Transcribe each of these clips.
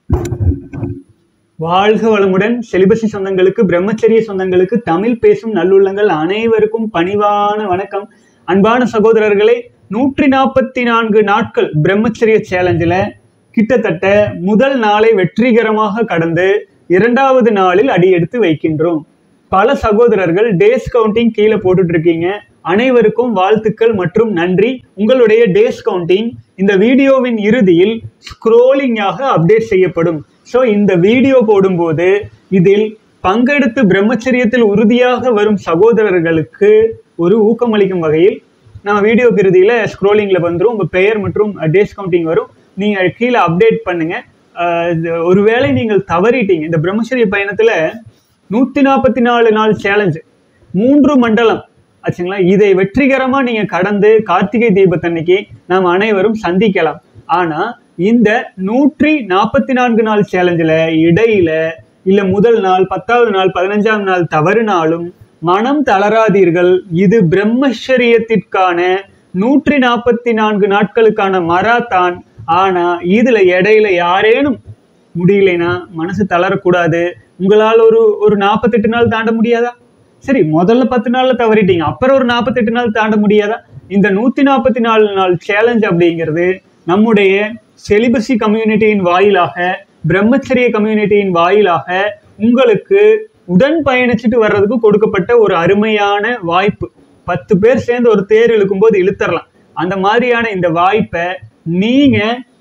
வாழ்க வளமுடன் செலிபசி சொந்தங்களுக்கு பிரம்மச்சரிய சொந்தங்களுக்கு தமிழ் பேசும் நல்லுள்ளங்கள் அனைவருக்கும் பணிவான வணக்கம் அன்பான சகோதரர்களே நூற்றி நாற்பத்தி நான்கு நாட்கள் பிரம்மச்சரிய சேலஞ்சில் கிட்டத்தட்ட முதல் நாளை வெற்றிகரமாக கடந்து இரண்டாவது நாளில் அடியெடுத்து வைக்கின்றோம் பல சகோதரர்கள் டேஸ் கவுண்டிங் கீழே போட்டுட்டு இருக்கீங்க அனைவருக்கும் வாழ்த்துக்கள் மற்றும் நன்றி உங்களுடைய டேஸ் கவுண்டிங் இந்த வீடியோவின் இறுதியில் ஸ்க்ரோலிங்காக அப்டேட் செய்யப்படும் ஸோ இந்த வீடியோ போடும்போது இதில் பங்கெடுத்து பிரம்மச்சரியத்தில் உறுதியாக வரும் சகோதரர்களுக்கு ஒரு ஊக்கமளிக்கும் வகையில் நம்ம வீடியோக்கு இறுதியில் ஸ்க்ரோலிங்கில் வந்துடும் உங்கள் பெயர் மற்றும் டேஸ் கவுண்டிங் வரும் நீங்கள் கீழே அப்டேட் பண்ணுங்கள் அஹ் இது ஒருவேளை நீங்கள் தவறிட்டீங்க இந்த பிரம்மச்சரிய பயணத்தில் நூற்றி நாற்பத்தி நாலு நாள் சேலஞ்சு மூன்று மண்டலம் ஆச்சுங்களா இதை வெற்றிகரமா நீங்க கடந்து கார்த்திகை தீபத்தன்னைக்கு நாம் அனைவரும் சந்திக்கலாம் ஆனா இந்த நூற்றி நாற்பத்தி நான்கு நாள் சேலஞ்சில் இடையில இல்ல முதல் நாள் பத்தாவது நாள் பதினஞ்சாம் நாள் தவறுனாலும் மனம் தளராதீர்கள் இது பிரம்மச்சரியத்திற்கான நூற்றி நாற்பத்தி நான்கு நாட்களுக்கான மராத்தான் ஆனா இதுல இடையில யாரேனும் முடியலைன்னா மனசு தளரக்கூடாது உங்களால் ஒரு ஒரு நாற்பத்தெட்டு நாள் தாண்ட முடியாதா சரி முதல்ல பத்து நாள்ல தவறிட்டீங்க அப்புறம் ஒரு நாற்பத்தெட்டு நாள் தாண்ட முடியாதா இந்த நூத்தி நாற்பத்தி நாலு நாள் சேலஞ்ச் அப்படிங்கிறது நம்முடைய செலிபசி கம்யூனிட்டியின் வாயிலாக பிரம்மச்சரிய கம்யூனிட்டியின் வாயிலாக உங்களுக்கு உடன் பயணிச்சுட்டு வர்றதுக்கு கொடுக்கப்பட்ட ஒரு அருமையான வாய்ப்பு பத்து பேர் சேர்ந்து ஒரு தேர் இழுக்கும்போது இழுத்தரலாம் அந்த மாதிரியான இந்த வாய்ப்பை நீங்க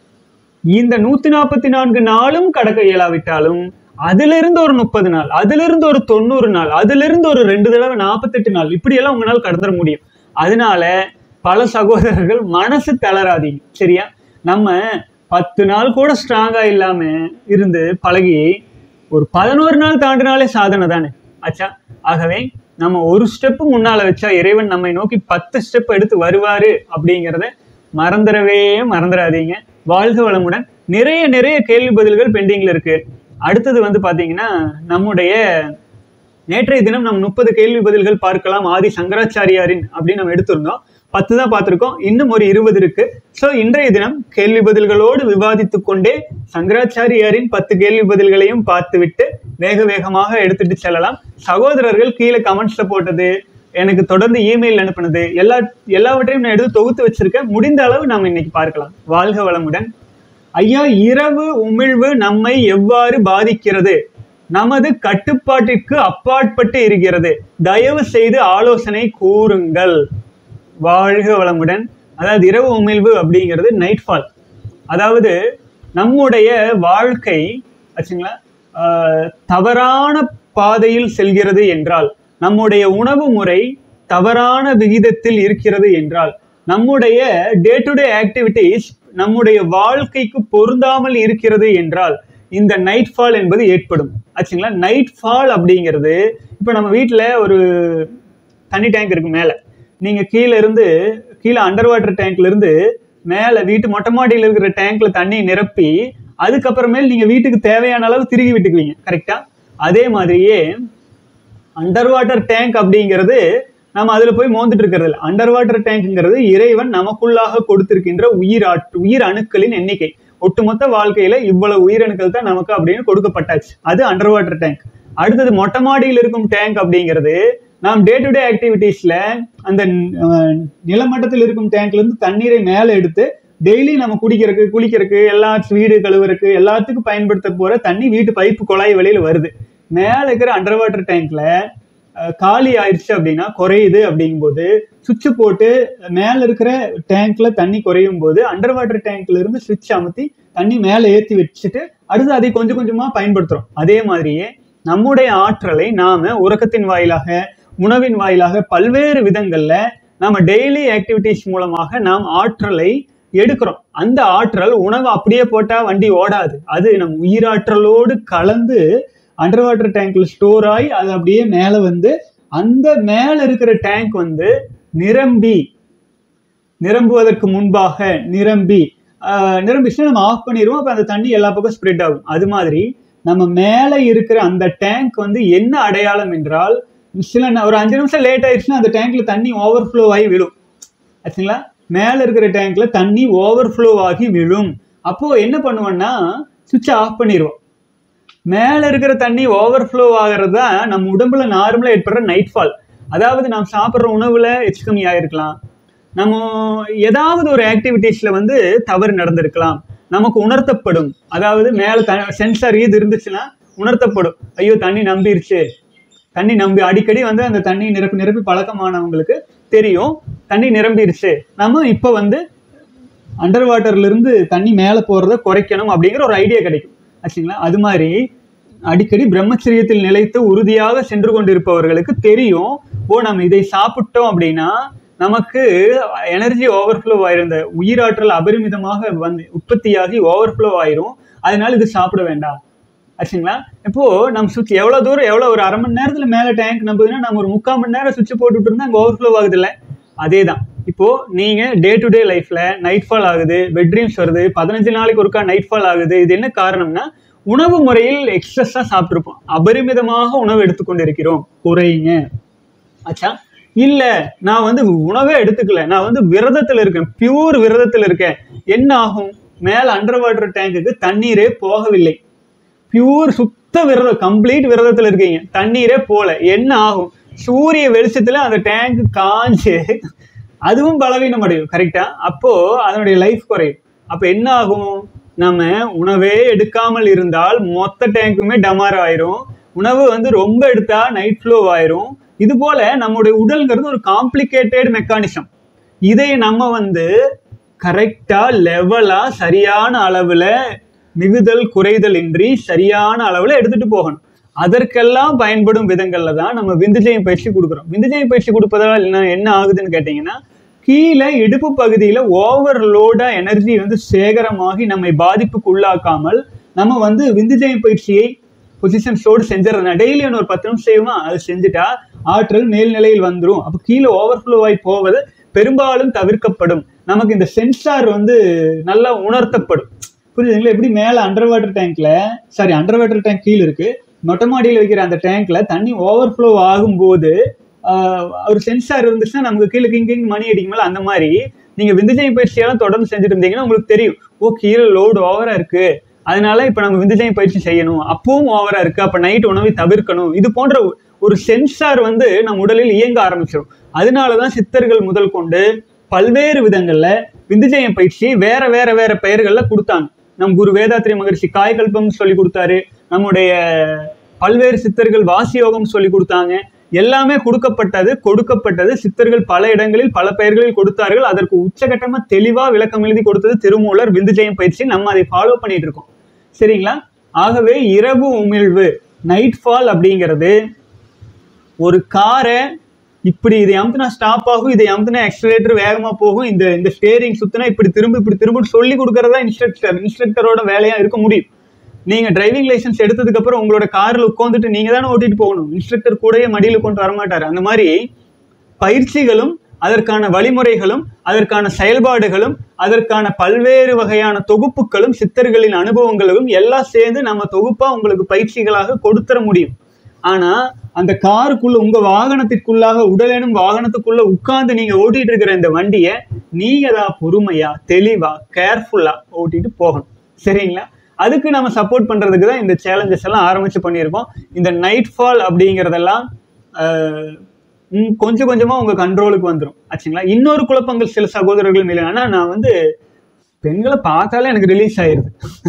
இந்த நூத்தி நாற்பத்தி நான்கு நாளும் கடக்க இயலாவிட்டாலும் அதிலிருந்து ஒரு முப்பது நாள் அதிலிருந்து ஒரு தொண்ணூறு நாள் அதிலிருந்து ஒரு ரெண்டு தடவை நாற்பத்தெட்டு நாள் இப்படியெல்லாம் உங்களால் கடந்துட முடியும் அதனால பல சகோதரர்கள் மனசு தளராதீங்க சரியா நம்ம பத்து நாள் கூட ஸ்ட்ராங்கா இல்லாம இருந்து பழகி ஒரு பதினோரு நாள் தாண்டினாலே சாதனை தானே ஆச்சா ஆகவே நம்ம ஒரு ஸ்டெப் முன்னால வச்சா இறைவன் நம்மை நோக்கி பத்து ஸ்டெப் எடுத்து வருவாரு அப்படிங்கிறத மறந்துடவே மறந்துடாதீங்க வாழ்க வளமுடன் நிறைய நிறைய கேள்வி பதில்கள் பெண்டிங்ல இருக்கு அடுத்தது வந்து பாத்தீங்கன்னா நம்முடைய நேற்றைய தினம் நம்ம முப்பது கேள்வி பதில்கள் பார்க்கலாம் ஆதி சங்கராச்சாரியாரின் அப்படின்னு நம்ம எடுத்திருந்தோம் பத்து தான் பார்த்துருக்கோம் இன்னும் ஒரு இருபது இருக்கு ஸோ இன்றைய தினம் கேள்வி பதில்களோடு விவாதித்து கொண்டே சங்கராச்சாரியாரின் பத்து கேள்வி பதில்களையும் பார்த்துவிட்டு வேக வேகமாக எடுத்துட்டு செல்லலாம் சகோதரர்கள் கீழே கமெண்ட்ஸ்ல போட்டது எனக்கு தொடர்ந்து இமெயில் அனுப்புனது எல்லா எல்லாவற்றையும் நான் எடுத்து தொகுத்து வச்சிருக்கேன் முடிந்த அளவு நாம் இன்னைக்கு பார்க்கலாம் வாழ்க வளமுடன் ஐயா இரவு உமிழ்வு நம்மை எவ்வாறு பாதிக்கிறது நமது கட்டுப்பாட்டிற்கு அப்பாற்பட்டு இருக்கிறது தயவு செய்து ஆலோசனை கூறுங்கள் வாழ்க வளமுடன் அதாவது இரவு உமிழ்வு அப்படிங்கிறது நைட் ஃபால் அதாவது நம்முடைய வாழ்க்கை ஆச்சுங்களா ஆஹ், தவறான பாதையில் செல்கிறது என்றால் நம்முடைய உணவு முறை தவறான விகிதத்தில் இருக்கிறது என்றால் நம்முடைய டே டு டே ஆக்டிவிட்டீஸ் நம்முடைய வாழ்க்கைக்கு பொருந்தாமல் இருக்கிறது என்றால் இந்த நைட் ஃபால் என்பது ஏற்படும் ஆச்சுங்களா நைட் ஃபால் அப்படிங்கிறது இப்போ நம்ம வீட்டில் ஒரு தண்ணி டேங்க் இருக்கு மேலே நீங்கள் கீழே இருந்து கீழே அண்டர் வாட்டர் டேங்க்ல இருந்து மேலே வீட்டு மொட்டை மாடியில் இருக்கிற டேங்க்ல தண்ணி நிரப்பி அதுக்கப்புறமேல் நீங்கள் வீட்டுக்கு தேவையான அளவு திருகி விட்டுக்குவீங்க கரெக்டா அதே மாதிரியே அண்டர் வாட்டர் டேங்க் அப்படிங்கிறது நம்ம அதில் போய் மோந்துட்டு இருக்கிறது இல்லை அண்டர் வாட்டர் டேங்க்ங்கிறது இறைவன் நமக்குள்ளாக கொடுத்திருக்கின்ற உயிர் ஆற்று உயிர் அணுக்களின் எண்ணிக்கை ஒட்டுமொத்த வாழ்க்கையில இவ்வளவு உயிரணுக்கள் தான் நமக்கு அப்படின்னு கொடுக்கப்பட்டாச்சு அது அண்டர் வாட்டர் டேங்க் அடுத்தது மொட்டை மாடியில் இருக்கும் டேங்க் அப்படிங்கிறது நாம் டே டு டே ஆக்டிவிட்டீஸ்ல அந்த அஹ், நிலமட்டத்தில் இருக்கும் டேங்க்ல இருந்து தண்ணீரை மேலே எடுத்து டெய்லி நம்ம குடிக்கிறதுக்கு குளிக்கிறதுக்கு எல்லா வீடு கழுவுறதுக்கு எல்லாத்துக்கும் பயன்படுத்த போற தண்ணி வீட்டு பைப்பு குழாய் வழியில வருது மேலே இருக்கிற அண்டர் வாட்டர் டேங்க்ல அஹ், காலி ஆயிடுச்சு அப்படின்னா குறையுது அப்படிங்கும்போது சுவிட்ச் போட்டு மேல இருக்கிற டேங்க்ல தண்ணி குறையும் போது அண்டர் வாட்டர் டேங்க்ல இருந்து சுவிட்ச் அமுத்தி தண்ணி மேலே ஏற்றி வச்சுட்டு அடுத்து அதை கொஞ்சம் கொஞ்சமா பயன்படுத்துறோம் அதே மாதிரியே நம்முடைய ஆற்றலை நாம உறக்கத்தின் வாயிலாக உணவின் வாயிலாக பல்வேறு விதங்கள்ல நாம டெய்லி ஆக்டிவிட்டீஸ் மூலமாக நாம் ஆற்றலை எடுக்கிறோம் அந்த ஆற்றல் உணவு அப்படியே போட்டா வண்டி ஓடாது அது நம் உயிராற்றலோடு கலந்து அண்டர் வாட்டர் டேங்க்ல ஸ்டோர் ஆகி அது அப்படியே மேலே வந்து அந்த மேல இருக்கிற டேங்க் வந்து நிரம்பி நிரம்புவதற்கு முன்பாக நிரம்பி ஆஹ், நிரம்பிச்சுன்னா நம்ம ஆஃப் பண்ணிடுவோம் அப்போ அந்த தண்ணி எல்லா பக்கம் ஸ்ப்ரெட் ஆகும் அது மாதிரி நம்ம மேலே இருக்கிற அந்த டேங்க் வந்து என்ன அடையாளம் என்றால் சில ந- ஒரு அஞ்சு நிமிஷம் லேட் ஆயிடுச்சுன்னா அந்த டேங்க்ல தண்ணி ஓவர்ஃப்ளோ ஆகி விழும் ஆச்சுங்களா மேலே இருக்கிற டேங்க்ல தண்ணி ஓவர்ஃப்ளோ ஆகி விழும் அப்போ என்ன பண்ணுவோம்னா சுவிட்சை ஆஃப் பண்ணிடுவோம் மேலே இருக்கிற தண்ணி ஓவர்ஃப்ளோ ஆகிறது தான் நம்ம உடம்புல நார்மலாக ஏற்படுற நைட் ஃபால் அதாவது நாம் சாப்பிட்ற உணவில் எச்சு கம்மி ஆயிருக்கலாம் நம்ம ஏதாவது ஒரு ஆக்டிவிட்டீஸில் வந்து தவறு நடந்திருக்கலாம் நமக்கு உணர்த்தப்படும் அதாவது மேலே த சென்சார் இது இருந்துச்சுன்னா உணர்த்தப்படும் ஐயோ தண்ணி நம்பிருச்சு தண்ணி நம்பி அடிக்கடி வந்து அந்த தண்ணி நிரப்பி நிரப்பி பழக்கமானவங்களுக்கு தெரியும் தண்ணி நிரம்பிருச்சு நம்ம இப்போ வந்து அண்டர் வாட்டர்ல இருந்து தண்ணி மேலே போறத குறைக்கணும் அப்படிங்கிற ஒரு ஐடியா கிடைக்கும் ஆச்சுங்களா அது மாதிரி அடிக்கடி பிரம்மச்சரியத்தில் நிலைத்து உறுதியாக சென்று கொண்டிருப்பவர்களுக்கு தெரியும் ஓ நம்ம இதை சாப்பிட்டோம் அப்படின்னா நமக்கு எனர்ஜி ஓவர்ஃப்ளோ ஆயிரும் இந்த உயிராற்றல் அபரிமிதமாக வந்து உற்பத்தியாகி ஓவர்ஃப்ளோ ஆயிரும் அதனால இது சாப்பிட வேண்டாம் ஆச்சுங்களா இப்போ நம்ம சுவிட்ச் எவ்வளோ தூரம் எவ்வளோ ஒரு அரை மணி நேரத்தில் மேலே டேங்க் நம்புதுன்னா நம்ம ஒரு முக்கால் மணி நேரம் சுவிட்ச் போட்டுட்டு இருந்தால் அங்கே ஓவர்ஃப்ளோ ஆகுது இல்லை அதே தான் இப்போ நீங்க டே டு டே லைஃப்ல நைட் ஃபால் ஆகுது பெட் ட்ரீம்ஸ் வருது பதினஞ்சு நாளைக்கு ஒருக்கா நைட் ஃபால் ஆகுது இது என்ன காரணம்னா உணவு முறையில் எக்ஸஸா சாப்பிட்டுருப்போம் அபரிமிதமாக உணவு எடுத்துக்கொண்டு இருக்கிறோம் குறையுங்க ஆச்சா இல்ல நான் வந்து உணவே எடுத்துக்கல நான் வந்து விரதத்துல இருக்கேன் பியூர் விரதத்துல இருக்கேன் என்ன ஆகும் மேல அண்டர் வாட்டர் டேங்குக்கு தண்ணீரே போகவில்லை பியூர் சுத்த விரதம் கம்ப்ளீட் விரதத்துல இருக்கீங்க தண்ணீரே போல என்ன ஆகும் சூரிய வெளிச்சத்துல அந்த டேங்க் காஞ்சு அதுவும் பலவீனம் அடையும் கரெக்டா அப்போ அதனுடைய லைஃப் குறையும் அப்ப என்ன ஆகும் நம்ம உணவே எடுக்காமல் இருந்தால் மொத்த டேங்க்குமே டமார் ஆயிரும் உணவு வந்து ரொம்ப எடுத்தா நைட் ஃப்ளோ ஆயிரும் இது போல நம்முடைய உடல்ங்கிறது ஒரு காம்ப்ளிகேட்டட் மெக்கானிசம் இதை நம்ம வந்து கரெக்டா லெவலா சரியான அளவுல மிகுதல் குறைதல் இன்றி சரியான அளவுல எடுத்துட்டு போகணும் அதற்கெல்லாம் பயன்படும் விதங்கள்ல தான் நம்ம விந்துஜயம் பயிற்சி கொடுக்குறோம் விந்துஜயம் பயிற்சி கொடுப்பதால் என்ன என்ன ஆகுதுன்னு கேட்டிங்கன்னா கீழே இடுப்பு பகுதியில ஓவர்லோடா எனர்ஜி வந்து சேகரமாகி நம்மை பாதிப்புக்கு உள்ளாக்காமல் நம்ம வந்து விந்துஜயம் பயிற்சியை பொசிஷன்ஸோடு செஞ்சிடறேன் டெய்லி ஒரு பத்து நிமிஷம் செய்வோமா அது செஞ்சுட்டா ஆற்றல் மேல்நிலையில் வந்துடும் அப்போ கீழே ஓவர்ஃப்ளோ ஆகி போவது பெரும்பாலும் தவிர்க்கப்படும் நமக்கு இந்த சென்சார் வந்து நல்லா உணர்த்தப்படும் புரியுதுங்களா எப்படி மேலே அண்டர் வாட்டர் டேங்க்ல சாரி அண்டர் வாட்டர் டேங்க் கீழே இருக்கு மொட்டை மாடியில் வைக்கிற அந்த டேங்க்ல தண்ணி ஓவர்ஃப்ளோ ஆகும்போது ஆஹ், ஒரு சென்சார் இருந்துச்சுன்னா நமக்கு கீழே கிங் கிங் மணி அடிக்குமல்ல அந்த மாதிரி நீங்க விந்துஜய பயிற்சியெல்லாம் தொடர்ந்து செஞ்சுட்டு இருந்தீங்கன்னா உங்களுக்கு தெரியும் ஓ கீழே லோடு ஓவரா இருக்கு அதனால இப்ப நம்ம விந்துஜய பயிற்சி செய்யணும் அப்பவும் ஓவரா இருக்கு அப்ப நைட் உணவை தவிர்க்கணும் இது போன்ற ஒரு சென்சார் வந்து நம் உடலில் இயங்க ஆரம்பிச்சிடும் அதனாலதான் சித்தர்கள் முதல் கொண்டு பல்வேறு விதங்கள்ல விந்துஜய பயிற்சி வேற வேற வேற பெயர்கள்ல கொடுத்தாங்க நம் குரு வேதாத்ரி மகரிஷி காய்கல்பம் சொல்லி கொடுத்தாரு நம்முடைய பல்வேறு சித்தர்கள் வாசி யோகம் சொல்லி கொடுத்தாங்க எல்லாமே கொடுக்கப்பட்டது கொடுக்கப்பட்டது சித்தர்கள் பல இடங்களில் பல பெயர்களில் கொடுத்தார்கள் அதற்கு உச்சகட்டமா தெளிவா விளக்கம் எழுதி கொடுத்தது திருமூலர் விந்துஜயம் பயிற்சி நம்ம அதை ஃபாலோ பண்ணிட்டு இருக்கோம் சரிங்களா ஆகவே இரவு உமிழ்வு நைட் ஃபால் அப்படிங்கிறது ஒரு காரை இப்படி இதை அமுத்துனா ஸ்டாப் ஆகும் இதை அமுத்துனா எக்ஸலேட்டர் வேகமா போகும் இந்த இந்த ஸ்டேரிங் சுத்தினா இப்படி திரும்ப இப்படி திரும்ப சொல்லி கொடுக்கறதா இன்ஸ்ட்ரக்டர் இன்ஸ்ட்ரக்டரோட வேலையா இருக்க முடியும் நீங்க டிரைவிங் லைசென்ஸ் எடுத்ததுக்கு அப்புறம் உங்களோட கார்ல உட்காந்துட்டு நீங்க தானே ஓட்டிட்டு போகணும் இன்ஸ்ட்ரக்டர் கூடயே மடியில கொண்டு வரமாட்டாரு அந்த மாதிரி பயிற்சிகளும் அதற்கான வழிமுறைகளும் அதற்கான செயல்பாடுகளும் அதற்கான பல்வேறு வகையான தொகுப்புகளும் சித்தர்களின் அனுபவங்களும் எல்லாம் சேர்ந்து நம்ம தொகுப்பா உங்களுக்கு பயிற்சிகளாக கொடுத்துற முடியும் ஆனா அந்த காருக்குள்ள உங்க வாகனத்திற்குள்ளாக உடலேனும் வாகனத்துக்குள்ள உட்கார்ந்து நீங்க ஓட்டிட்டு இருக்கிற இந்த வண்டியை நீங்க தான் பொறுமையா தெளிவா கேர்ஃபுல்லா ஓட்டிட்டு போகணும் சரிங்களா அதுக்கு நம்ம சப்போர்ட் பண்றதுக்கு தான் இந்த சேலஞ்சஸ் எல்லாம் ஆரம்பிச்சு பண்ணியிருக்கோம் இந்த நைட் ஃபால் அப்படிங்கிறதெல்லாம் ஆஹ், ம், கொஞ்சம் கொஞ்சமா உங்க கண்ட்ரோலுக்கு வந்துடும் ஆச்சுங்களா இன்னொரு குழப்பங்கள் சில சகோதரர்கள் மேல ஆனா நான் வந்து பெண்களை பார்த்தாலே எனக்கு ரிலீஸ் ஆயிருது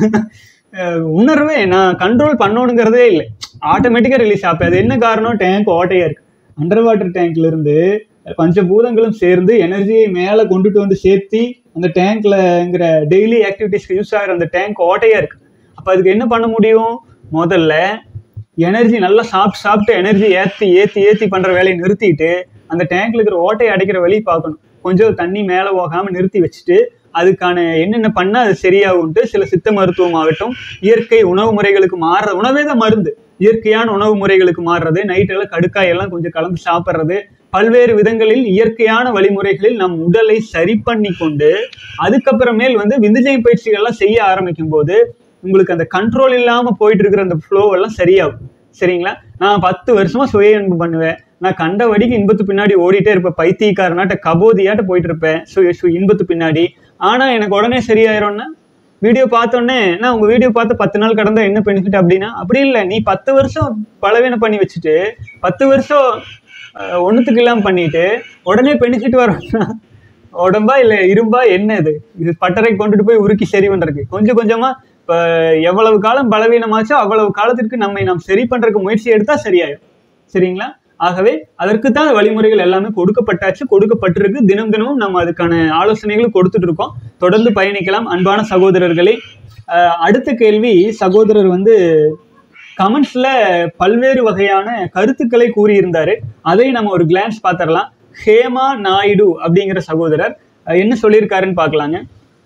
அஹ் உணர்வே நான் கண்ட்ரோல் பண்ணணுங்கிறதே இல்லை ஆட்டோமேட்டிக்காக ரிலீஸ் ஆகும் அது என்ன காரணம் டேங்க் ஓட்டையா இருக்கு அண்டர் வாட்டர் டேங்க்ல இருந்து பஞ்சபூதங்களும் சேர்ந்து எனர்ஜியை மேலே கொண்டுட்டு வந்து சேர்த்தி அந்த டேங்க்லங்கிற டெய்லி ஆக்டிவிட்டிஸ்க்கு யூஸ் ஆகிற அந்த டேங்க் ஓட்டையா இருக்கு அப்போ அதுக்கு என்ன பண்ண முடியும் முதல்ல எனர்ஜி நல்லா சாப்பிட்டு சாப்பிட்டு எனர்ஜி ஏற்றி ஏற்றி ஏற்றி பண்ணுற வேலையை நிறுத்திட்டு அந்த டேங்க்ல இருக்கிற ஓட்டையை அடைக்கிற வழி பார்க்கணும் கொஞ்சம் தண்ணி மேலே போகாமல் நிறுத்தி வச்சுட்டு அதுக்கான என்னென்ன பண்ணால் அது சரியாகும்ட்டு சில சித்த மருத்துவம் ஆகட்டும் இயற்கை உணவு முறைகளுக்கு மாறுறது உணவே தான் மருந்து இயற்கையான உணவு முறைகளுக்கு மாறுறது நைட்டெல்லாம் கடுக்காய் எல்லாம் கொஞ்சம் கலந்து சாப்பிட்றது பல்வேறு விதங்களில் இயற்கையான வழிமுறைகளில் நம் உடலை சரி பண்ணி கொண்டு அதுக்கப்புறமேல் வந்து விந்துஜயம் பயிற்சிகள்லாம் செய்ய ஆரம்பிக்கும் போது உங்களுக்கு அந்த கண்ட்ரோல் இல்லாம போயிட்டு இருக்கிற அந்த ஃப்ளோ எல்லாம் சரியாகும் சரிங்களா நான் பத்து வருஷமா சுய அன்பு பண்ணுவேன் நான் கண்ட வடிக்கு இன்பத்து பின்னாடி ஓடிட்டே இருப்பேன் பைத்தியக்காரனாட்ட கபோதியாட்ட போயிட்டு இருப்பேன் சு சு இன்பத்து பின்னாடி ஆனா எனக்கு உடனே சரியாயிரும்னா வீடியோ பார்த்தோன்னே நான் உங்க வீடியோ பார்த்து பத்து நாள் கடந்தா என்ன பெனிஃபிட் அப்படின்னா அப்படி இல்லை நீ பத்து வருஷம் பலவீனம் பண்ணி வச்சுட்டு பத்து வருஷம் அஹ், ஒண்ணுத்துக்கு இல்லாம பண்ணிட்டு உடனே பெனிஃபிட் வரணும்னா உடம்பா இல்ல இரும்பா என்ன இது இது பட்டறை கொண்டுட்டு போய் உருக்கி சரி பண்றதுக்கு கொஞ்சம் கொஞ்சமா இப்ப எவ்வளவு காலம் பலவீனமாச்சோ அவ்வளவு காலத்திற்கு நம்மை நாம் சரி பண்றதுக்கு முயற்சி எடுத்தா சரியாயிடும் சரிங்களா ஆகவே அதற்கு தான் வழிமுறைகள் எல்லாமே கொடுக்கப்பட்டாச்சு கொடுக்கப்பட்டிருக்கு தினம் தினமும் நம்ம அதுக்கான ஆலோசனைகள் கொடுத்துட்டு இருக்கோம் தொடர்ந்து பயணிக்கலாம் அன்பான சகோதரர்களே அஹ், அடுத்த கேள்வி சகோதரர் வந்து கமெண்ட்ஸ்ல பல்வேறு வகையான கருத்துக்களை கூறியிருந்தாரு அதை நம்ம ஒரு கிளான்ஸ் பார்த்துடலாம் ஹேமா நாயுடு அப்படிங்கிற சகோதரர் அஹ், என்ன சொல்லியிருக்காருன்னு பார்க்கலாங்க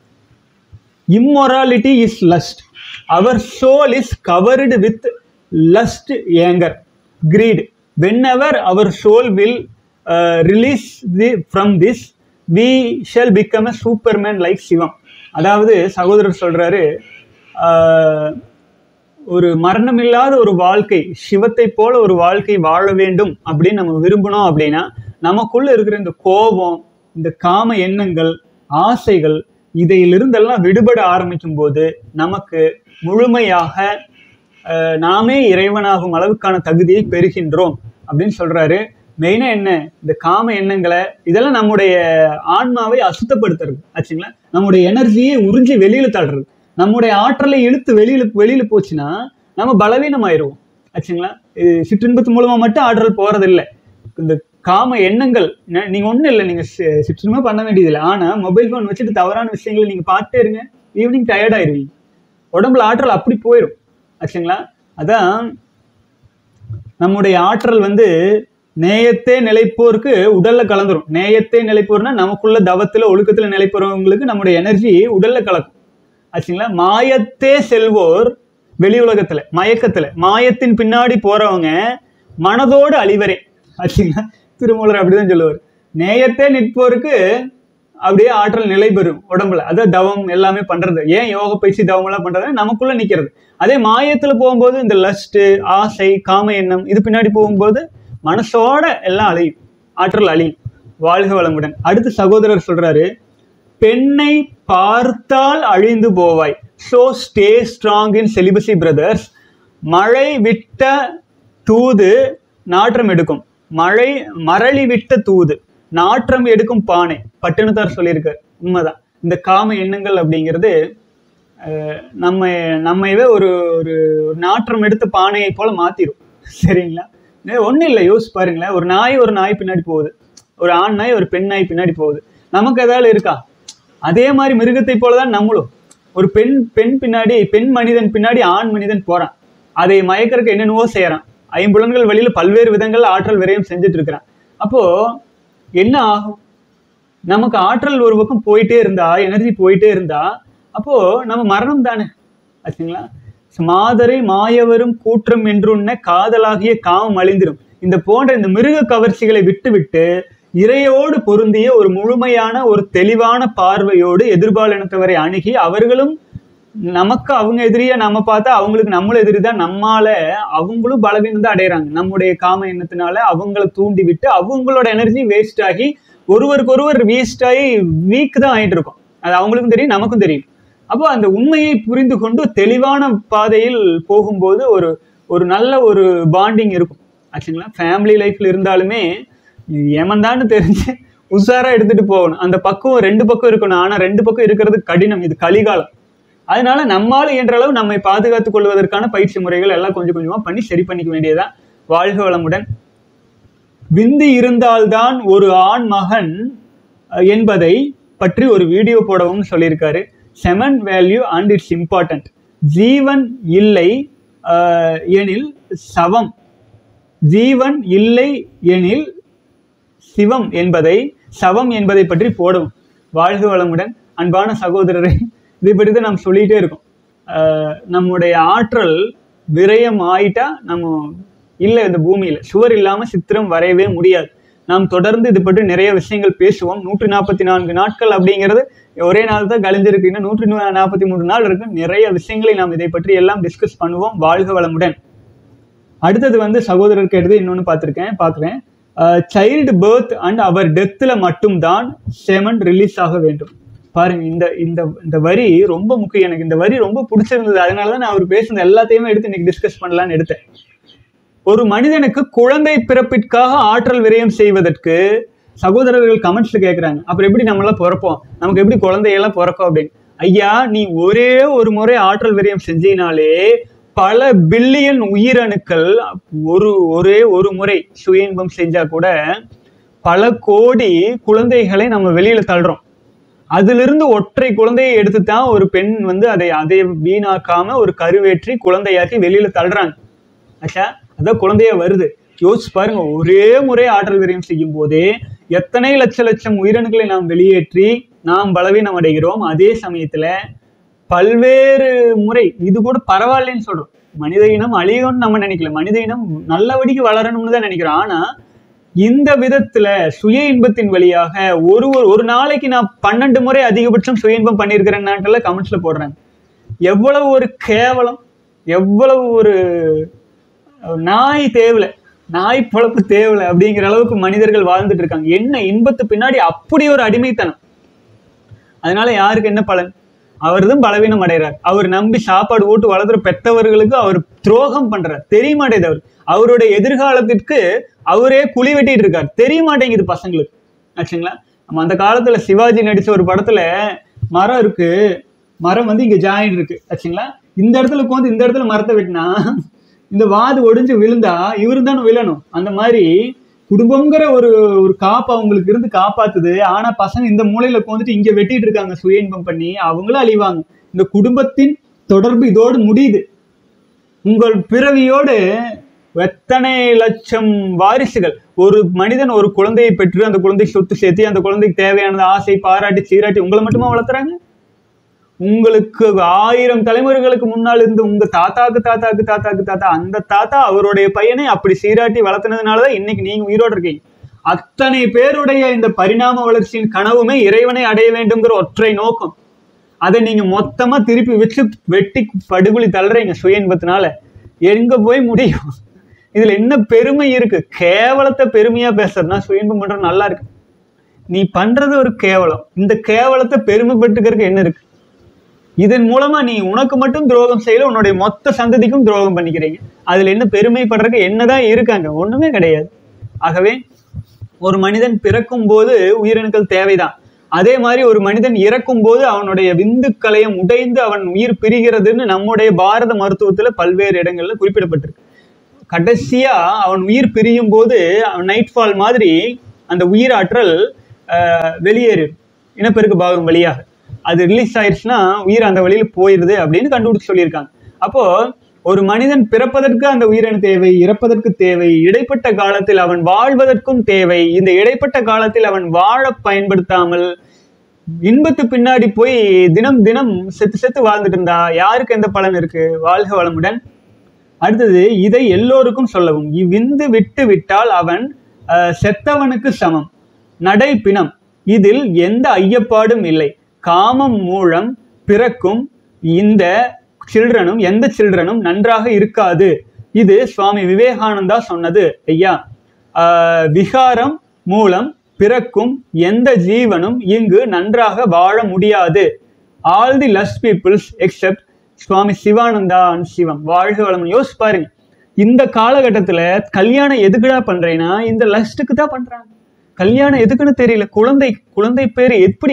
immorality is lust our soul is covered with lust anger greed whenever our soul will uh, release the, from this we shall become a superman like சிவம் அதாவது சகோதரர் சொல்றாரு ஆஹ், ஒரு மரணமில்லாத ஒரு வாழ்க்கை சிவத்தை போல ஒரு வாழ்க்கை வாழ வேண்டும் அப்படின்னு நம்ம விரும்பணும் அப்படின்னா நமக்குள்ள இருக்கிற இந்த கோபம் இந்த காம எண்ணங்கள் ஆசைகள் இதையிலிருந்தெல்லாம் விடுபட ஆரம்பிக்கும் போது நமக்கு முழுமையாக அஹ், நாமே இறைவனாகும் அளவுக்கான தகுதியை பெறுகின்றோம் அப்படின்னு சொல்றாரு மெயினா என்ன இந்த காம எண்ணங்களை இதெல்லாம் நம்முடைய ஆன்மாவை அசுத்தப்படுத்துறது ஆச்சுங்களா நம்முடைய எனர்ஜியை உறிஞ்சி வெளியில தள்ளுறது நம்முடைய ஆற்றலை இழுத்து வெளியில வெளியில போச்சுன்னா நம்ம பலவீனமாயிருவோம் ஆச்சுங்களா இது சிற்றின்பத்து மூலமா மட்டும் ஆற்றல் போறதில்லை இந்த காம எண்ணங்கள் ந- நீங்க ஒண்ணும் இல்லை நீங்க சி- சிற்றின்பம் பண்ண வேண்டியதில்லை ஆனா மொபைல் ஃபோன் வச்சுட்டு தவறான விஷயங்களை நீங்க பார்த்துட்டே இருங்க ஈவினிங் டயர்ட் ஆயிருவீங்க உடம்புல ஆற்றல் அப்படி போயிடும் ஆச்சுங்களா அதான் நம்முடைய ஆற்றல் வந்து நேயத்தே நிலைப்போருக்கு உடல்ல கலந்துரும் நேயத்தே நிலைப்போர்னா நமக்குள்ள தவத்துல ஒழுக்கத்துல நிலைப்போறவங்களுக்கு நம்முடைய எனர்ஜி உடல்ல கலக்கும் ஆச்சுங்களா மாயத்தே செல்வோர் வெளி உலகத்துல மயக்கத்துல மாயத்தின் பின்னாடி போறவங்க மனதோடு அழிவரே ஆச்சுங்களா திருமூலர் அப்படிதான் சொல்லுவார் நேயத்தே நிற்போருக்கு அப்படியே ஆற்றல் நிலை பெறும் உடம்புல அதான் தவம் எல்லாமே பண்றது ஏன் யோக பயிற்சி தவம் எல்லாம் பண்றது நமக்குள்ள நிக்கிறது அதே மாயத்துல போகும்போது இந்த லஸ்ட் ஆசை காம எண்ணம் இது பின்னாடி போகும்போது மனசோட எல்லாம் அழியும் ஆற்றல் அழியும் வாழ்க வளமுடன் அடுத்து சகோதரர் சொல்றாரு பெண்ணை பார்த்தால் அழிந்து போவாய் so stay strong in celibacy brothers மழை விட்ட தூது நாற்றம் எடுக்கும் மழை மரளி விட்ட தூது நாற்றம் எடுக்கும் பானை பட்டினத்தார் சொல்லியிருக்கார் உண்மைதான் இந்த காம எண்ணங்கள் அப்படிங்கிறது அஹ், நம்ம நம்மையவே ஒரு ஒரு ஒரு நாற்றம் எடுத்த பானையை போல மாத்திரும் சரிங்களா ஒன்றும் இல்லை யோசிச்சு பாருங்களேன் ஒரு நாய் ஒரு நாய் பின்னாடி போகுது ஒரு ஆண் நாய் ஒரு பெண் நாய் பின்னாடி போகுது நமக்கு ஏதாவது இருக்கா அதே மாதிரி மிருகத்தை போலதான் நம்மளும் ஒரு பெண் பெண் பின்னாடி பெண் மனிதன் பின்னாடி ஆண் மனிதன் போறான் அதை மயக்கறதுக்கு என்னென்னவோ செய்யறான் ஐம்புலன்கள் வழியில பல்வேறு விதங்கள்ல ஆற்றல் விரயம் செஞ்சுட்டு இருக்கிறான் அப்போ என்ன ஆகும் நமக்கு ஆற்றல் ஒரு பக்கம் போயிட்டே இருந்தா எனர்ஜி போயிட்டே இருந்தா அப்போ நம்ம மரணம் தானே ஆச்சுங்களா மாதரை மாயவரும் கூற்றம் என்றுன்ன காதலாகிய காமம் அழிந்திரும் இந்த போன்ற இந்த மிருக கவர்ச்சிகளை விட்டுவிட்டு இறையோடு பொருந்திய ஒரு முழுமையான ஒரு தெளிவான பார்வையோடு எதிர்பாலினத்தவரை அணுகி அவர்களும் நமக்கு அவங்க எதிரியா நம்ம பார்த்தா அவங்களுக்கு நம்மளும் எதிரி தான் நம்மால அவங்களும் பலவீனம் தான் அடையிறாங்க நம்முடைய காம எண்ணத்தினால அவங்கள தூண்டி விட்டு அவங்களோட எனர்ஜி வேஸ்ட் ஆகி ஒருவருக்கு ஒருவர் வேஸ்ட் ஆகி வீக் தான் ஆயிட்டு இருக்கும் அது அவங்களுக்கும் தெரியும் நமக்கும் தெரியும் அப்போ அந்த உண்மையை புரிந்து கொண்டு தெளிவான பாதையில் போகும்போது ஒரு ஒரு நல்ல ஒரு பாண்டிங் இருக்கும் ஆச்சுங்களா ஃபேமிலி லைஃப்ல இருந்தாலுமே இது ஏமந்தான்னு தெரிஞ்சு உஷாரா எடுத்துட்டு போகணும் அந்த பக்கம் ரெண்டு பக்கம் இருக்கணும் ஆனா ரெண்டு பக்கம் இருக்கிறது கடினம் இது கலிகாலம் அதனால நம்மால இயன்ற அளவு நம்மை பாதுகாத்துக் கொள்வதற்கான பயிற்சி முறைகள் எல்லாம் கொஞ்சம் கொஞ்சமா பண்ணி சரி பண்ணிக்க வேண்டியதா வாழ்க வளமுடன் விந்து இருந்தால்தான் ஒரு ஆண் மகன் அஹ், என்பதை பற்றி ஒரு வீடியோ போடவும் சொல்லியிருக்காரு semen value and it's important ஜீவன் இல்லை அஹ், எனில் சவம் ஜீவன் இல்லை எனில் சிவம் என்பதை சவம் என்பதை பற்றி போடும் வாழ்க வளமுடன் அன்பான சகோதரரை இதை பற்றி தான் நாம் சொல்லிட்டே இருக்கோம் ஆஹ் நம்முடைய ஆற்றல் விரயம் ஆயிட்டா நம்ம இல்லை இந்த பூமியில சுவர் இல்லாம சித்திரம் வரையவே முடியாது நாம் தொடர்ந்து இது பற்றி நிறைய விஷயங்கள் பேசுவோம் நூற்றி நாற்பத்தி நான்கு நாட்கள் அப்படிங்கிறது ஒரே நாள் தான் கழிஞ்சிருக்கு இன்னும் நூற்றி நாற்பத்தி மூன்று நாள் இருக்கு நிறைய விஷயங்களை நாம் இதை பற்றி எல்லாம் டிஸ்கஸ் பண்ணுவோம் வாழ்க வளமுடன் அடுத்தது வந்து சகோதரர் கேட்டது இன்னொன்று பார்த்துருக்கேன் பார்க்குறேன் சைல்டு பேர்த் அண்ட் அவர் டெத்தில் மட்டும்தான் செமன் ரிலீஸ் ஆக வேண்டும் பாருங்க இந்த இந்த இந்த வரி ரொம்ப முக்கியம் எனக்கு இந்த வரி ரொம்ப பிடிச்சிருந்தது அதனால தான் நான் அவர் பேசுனது எல்லாத்தையுமே எடுத்து இன்னைக்கு டிஸ்கஸ் பண்ணலாம்னு எடுத்தேன் ஒரு மனிதனுக்கு குழந்தை பிறப்பிற்காக ஆற்றல் விரயம் செய்வதற்கு சகோதரர்கள் கமெண்ட்ஸ்ல கேட்குறாங்க அப்புறம் எப்படி நம்மளாம் பிறப்போம் நமக்கு எப்படி குழந்தையெல்லாம் பிறக்கும் அப்படின்னு ஐயா நீ ஒரே ஒரு முறை ஆற்றல் விரயம் செஞ்சினாலே பல பில்லியன் உயிரணுக்கள் ஒரு ஒரே ஒரு முறை சுய இன்பம் செஞ்சா கூட பல கோடி குழந்தைகளை நம்ம வெளியில தள்ளுறோம் அதிலிருந்து ஒற்றை குழந்தையை எடுத்து தான் ஒரு பெண் வந்து அதை அதை வீணாக்காம ஒரு கருவேற்றி குழந்தையாக்கி வெளியில தள்ளுறாங்க ஆச்சா அதான் குழந்தையா வருது யோசிச்சு பாருங்க ஒரே முறை ஆற்றல் விரயம் செய்யும் போதே எத்தனை லட்ச லட்சம் உயிரணுக்களை நாம் வெளியேற்றி நாம் பலவீனம் அடைகிறோம் அதே சமயத்துல பல்வேறு முறை இது கூட பரவாயில்லைன்னு சொல்றோம் மனித இனம் அழியும்னு நம்ம நினைக்கல மனித இனம் நல்லபடிக்கு வளரணும்னு தான் நினைக்கிறோம் ஆனா இந்த விதத்துல சுய இன்பத்தின் வழியாக ஒரு ஒரு ஒரு நாளைக்கு நான் பன்னெண்டு முறை அதிகபட்சம் சுய இன்பம் பண்ணியிருக்கிறேன்னாட்டெல்லாம் கமெண்ட்ஸ்ல போடுறாங்க எவ்வளவு ஒரு கேவலம் எவ்வளவு ஒரு நாய் தேவலை நாய் பொழப்பு தேவலை அப்படிங்கிற அளவுக்கு மனிதர்கள் வாழ்ந்துட்டு இருக்காங்க என்ன இன்பத்து பின்னாடி அப்படி ஒரு அடிமைத்தனம் அதனால யாருக்கு என்ன பலன் அவர் தான் பலவீனம் அடைகிறார் அவர் நம்பி சாப்பாடு போட்டு வளர்த்துற பெத்தவர்களுக்கு அவர் துரோகம் பண்றார் தெரிய மாட்டேது அவர் அவருடைய எதிர்காலத்திற்கு அவரே குழி வெட்டிட்டு இருக்கார் தெரிய மாட்டேங்குது பசங்களுக்கு ஆச்சுங்களா நம்ம அந்த காலத்துல சிவாஜி நடிச்ச ஒரு படத்துல மரம் இருக்கு மரம் வந்து இங்க ஜாயின் இருக்கு ஆச்சுங்களா இந்த இடத்துல உட்காந்து இந்த இடத்துல மரத்தை வெட்டினா இந்த வாது ஒடிஞ்சு விழுந்தா இவரு தானே விழணும் அந்த மாதிரி குடும்பங்கிற ஒரு ஒரு காப்பு அவங்களுக்கு இருந்து காப்பாத்துது ஆனா பசங்க இந்த மூலையில உட்காந்துட்டு இங்க வெட்டிட்டு இருக்காங்க சுய இன்பம் பண்ணி அவங்களும் அழிவாங்க இந்த குடும்பத்தின் தொடர்பு இதோடு முடியுது உங்கள் பிறவியோடு எத்தனை லட்சம் வாரிசுகள் ஒரு மனிதன் ஒரு குழந்தையை பெற்று அந்த குழந்தைக்கு சொத்து சேர்த்து அந்த குழந்தைக்கு தேவையானது ஆசை பாராட்டி சீராட்டி உங்களை மட்டுமா வளர்த்துறாங்க உங்களுக்கு ஆயிரம் தலைமுறைகளுக்கு முன்னால் இருந்து உங்க தாத்தாக்கு தாத்தாக்கு தாத்தாக்கு தாத்தா அந்த தாத்தா அவருடைய பையனை அப்படி சீராட்டி வளர்த்துனதுனாலதான் இன்னைக்கு நீங்க உயிரோடு இருக்கீங்க அத்தனை பேருடைய இந்த பரிணாம வளர்ச்சியின் கனவுமே இறைவனை அடைய வேண்டும்ங்கிற ஒற்றை நோக்கம் அதை நீங்க மொத்தமா திருப்பி வச்சு வெட்டி படுகொலி தள்ளுறீங்க சுய இன்பத்தினால எங்க போய் முடியும் இதுல என்ன பெருமை இருக்கு கேவலத்தை பெருமையா பேசுறதுனா சுய இன்பம் பண்றது நல்லா இருக்கு நீ பண்றது ஒரு கேவலம் இந்த கேவலத்தை பெருமைப்பட்டுக்கிறதுக்கு என்ன இருக்கு இதன் மூலமா நீ உனக்கு மட்டும் துரோகம் செய்யல உன்னுடைய மொத்த சந்ததிக்கும் துரோகம் பண்ணிக்கிறீங்க அதுல என்ன பெருமைப்படுறதுக்கு என்னதான் இருக்காங்க ஒண்ணுமே கிடையாது ஆகவே ஒரு மனிதன் பிறக்கும் போது உயிரணுக்கள் தேவைதான் அதே மாதிரி ஒரு மனிதன் இறக்கும் போது அவனுடைய விந்துக்களையும் உடைந்து அவன் உயிர் பிரிகிறதுன்னு நம்முடைய பாரத மருத்துவத்துல பல்வேறு இடங்கள்ல குறிப்பிடப்பட்டிருக்கு கடைசியா அவன் உயிர் பிரியும் போது நைட் ஃபால் மாதிரி அந்த உயிராற்றல் ஆஹ், வெளியேறும் இனப்பெருக்க பாகம் வழியாக அது ரிலீஸ் ஆயிடுச்சுன்னா உயிர் அந்த வழியில போயிருது அப்படின்னு கண்டுபிடிச்சு சொல்லியிருக்காங்க அப்போ ஒரு மனிதன் பிறப்பதற்கு அந்த உயிரணு தேவை இறப்பதற்கு தேவை இடைப்பட்ட காலத்தில் அவன் வாழ்வதற்கும் தேவை இந்த இடைப்பட்ட காலத்தில் அவன் வாழ பயன்படுத்தாமல் இன்பத்து பின்னாடி போய் தினம் தினம் செத்து செத்து வாழ்ந்துட்டு இருந்தா யாருக்கு எந்த பலன் இருக்கு வாழ்க வளமுடன் அடுத்தது இதை எல்லோருக்கும் சொல்லவும் இவ்விந்து விட்டு விட்டால் அவன் அஹ், செத்தவனுக்கு சமம் நடை பிணம் இதில் எந்த ஐயப்பாடும் இல்லை காமம் மூலம் பிறக்கும் இந்த சில்ட்ரனும் எந்த சில்ட்ரனும் நன்றாக இருக்காது இது சுவாமி விவேகானந்தா சொன்னது ஐயா ஆஹ், விகாரம் மூலம் பிறக்கும் எந்த ஜீவனும் இங்கு நன்றாக வாழ முடியாது all the lust peoples except Swami Sivananda and Sivam வாழ்க வளம் யோசிச்சு பாருங்க இந்த காலகட்டத்துல கல்யாணம் எதுக்குடா பண்றேன்னா இந்த லஸ்ட்டுக்கு தான் பண்றாங்க கல்யாணம் எதுக்குன்னு தெரியல குழந்தை குழந்தை பேர் எப்படி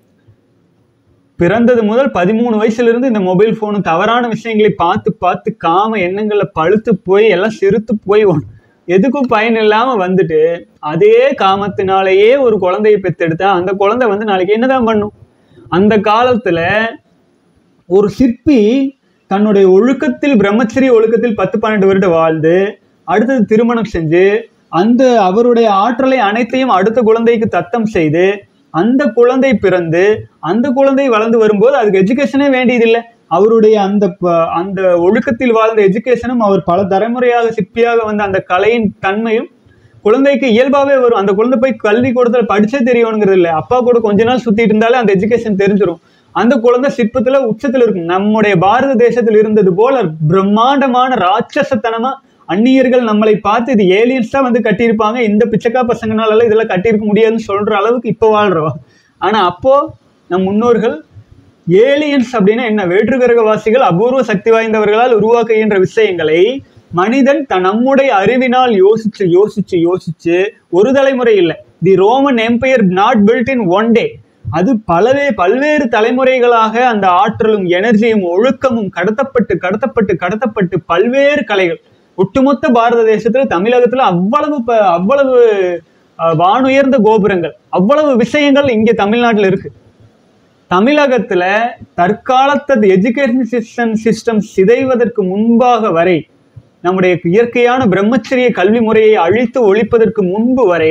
பிறந்தது முதல் பதிமூணு வயசுல இருந்து இந்த மொபைல் போனு தவறான விஷயங்களை பார்த்து பார்த்து காம எண்ணங்கள்ல பழுத்து போய் எல்லாம் சிறுத்து போய் ஒ- எதுக்கும் பயன் இல்லாம வந்துட்டு அதே காமத்தினாலேயே ஒரு குழந்தையை பெத்தெடுத்தா அந்த குழந்தை வந்து நாளைக்கு என்னதான் பண்ணும் அந்த காலத்துல ஒரு சிற்பி தன்னுடைய ஒழுக்கத்தில் பிரம்மச்சரிய ஒழுக்கத்தில் பத்து பன்னெண்டு வருடம் வாழ்ந்து அடுத்தது திருமணம் செஞ்சு அந்த அவருடைய ஆற்றலை அனைத்தையும் அடுத்த குழந்தைக்கு தத்தம் செய்து அந்த குழந்தை பிறந்து அந்த குழந்தை வளர்ந்து வரும்போது அதுக்கு எஜுகேஷனே வேண்டியதில்லை அவருடைய அந்த ப- அந்த ஒழுக்கத்தில் வாழ்ந்த எஜுகேஷனும் அவர் பல தலைமுறையாக சிற்பியாக வந்த அந்த கலையின் தன்மையும் குழந்தைக்கு இயல்பாவே வரும் அந்த குழந்தை போய் கல்வி கூடத்துல படிச்சே தெரியணுங்கிறது இல்லை அப்பா கூட கொஞ்ச நாள் சுத்திட்டு இருந்தாலே அந்த எஜுகேஷன் தெரிஞ்சிரும் அந்த குழந்தை சிற்பத்துல உச்சத்துல இருக்கும் நம்முடைய பாரத தேசத்தில் இருந்தது போல பிரம்மாண்டமான ராட்சசத்தனமா அந்நியர்கள் நம்மளை பார்த்து இது ஏலியன்ஸ் தான் வந்து கட்டியிருப்பாங்க இந்த பிச்சைக்கா பசங்கனால இதெல்லாம் கட்டியிருக்க முடியாதுன்னு சொல்ற அளவுக்கு இப்போ வாழ்றோம் ஆனா அப்போ நம் முன்னோர்கள் ஏலியன்ஸ் அப்படின்னா என்ன வேற்றுகிரகவாசிகள் அபூர்வ சக்தி வாய்ந்தவர்களால் உருவாக்குகின்ற விஷயங்களை மனிதன் தன் நம்முடைய அறிவினால் யோசிச்சு யோசிச்சு யோசிச்சு ஒரு தலைமுறை இல்லை the Roman empire not built in one day அது பலவே பல்வேறு தலைமுறைகளாக அந்த ஆற்றலும் எனர்ஜியும் ஒழுக்கமும் கடத்தப்பட்டு கடத்தப்பட்டு கடத்தப்பட்டு பல்வேறு கலைகள் ஒட்டுமொத்த பாரத தேசத்துல தமிழகத்துல அவ்வளவு ப- அவ்வளவு அஹ், வானுயர்ந்த கோபுரங்கள் அவ்வளவு விஷயங்கள் இங்க தமிழ்நாட்டுல இருக்கு தமிழகத்துல தற்காலத்து எஜுகேஷன் சிஸ்டம் சிஸ்டம் சிதைவதற்கு முன்பாக வரை நம்முடைய இயற்கையான பிரம்மச்சரிய கல்வி முறையை அழித்து ஒழிப்பதற்கு முன்பு வரை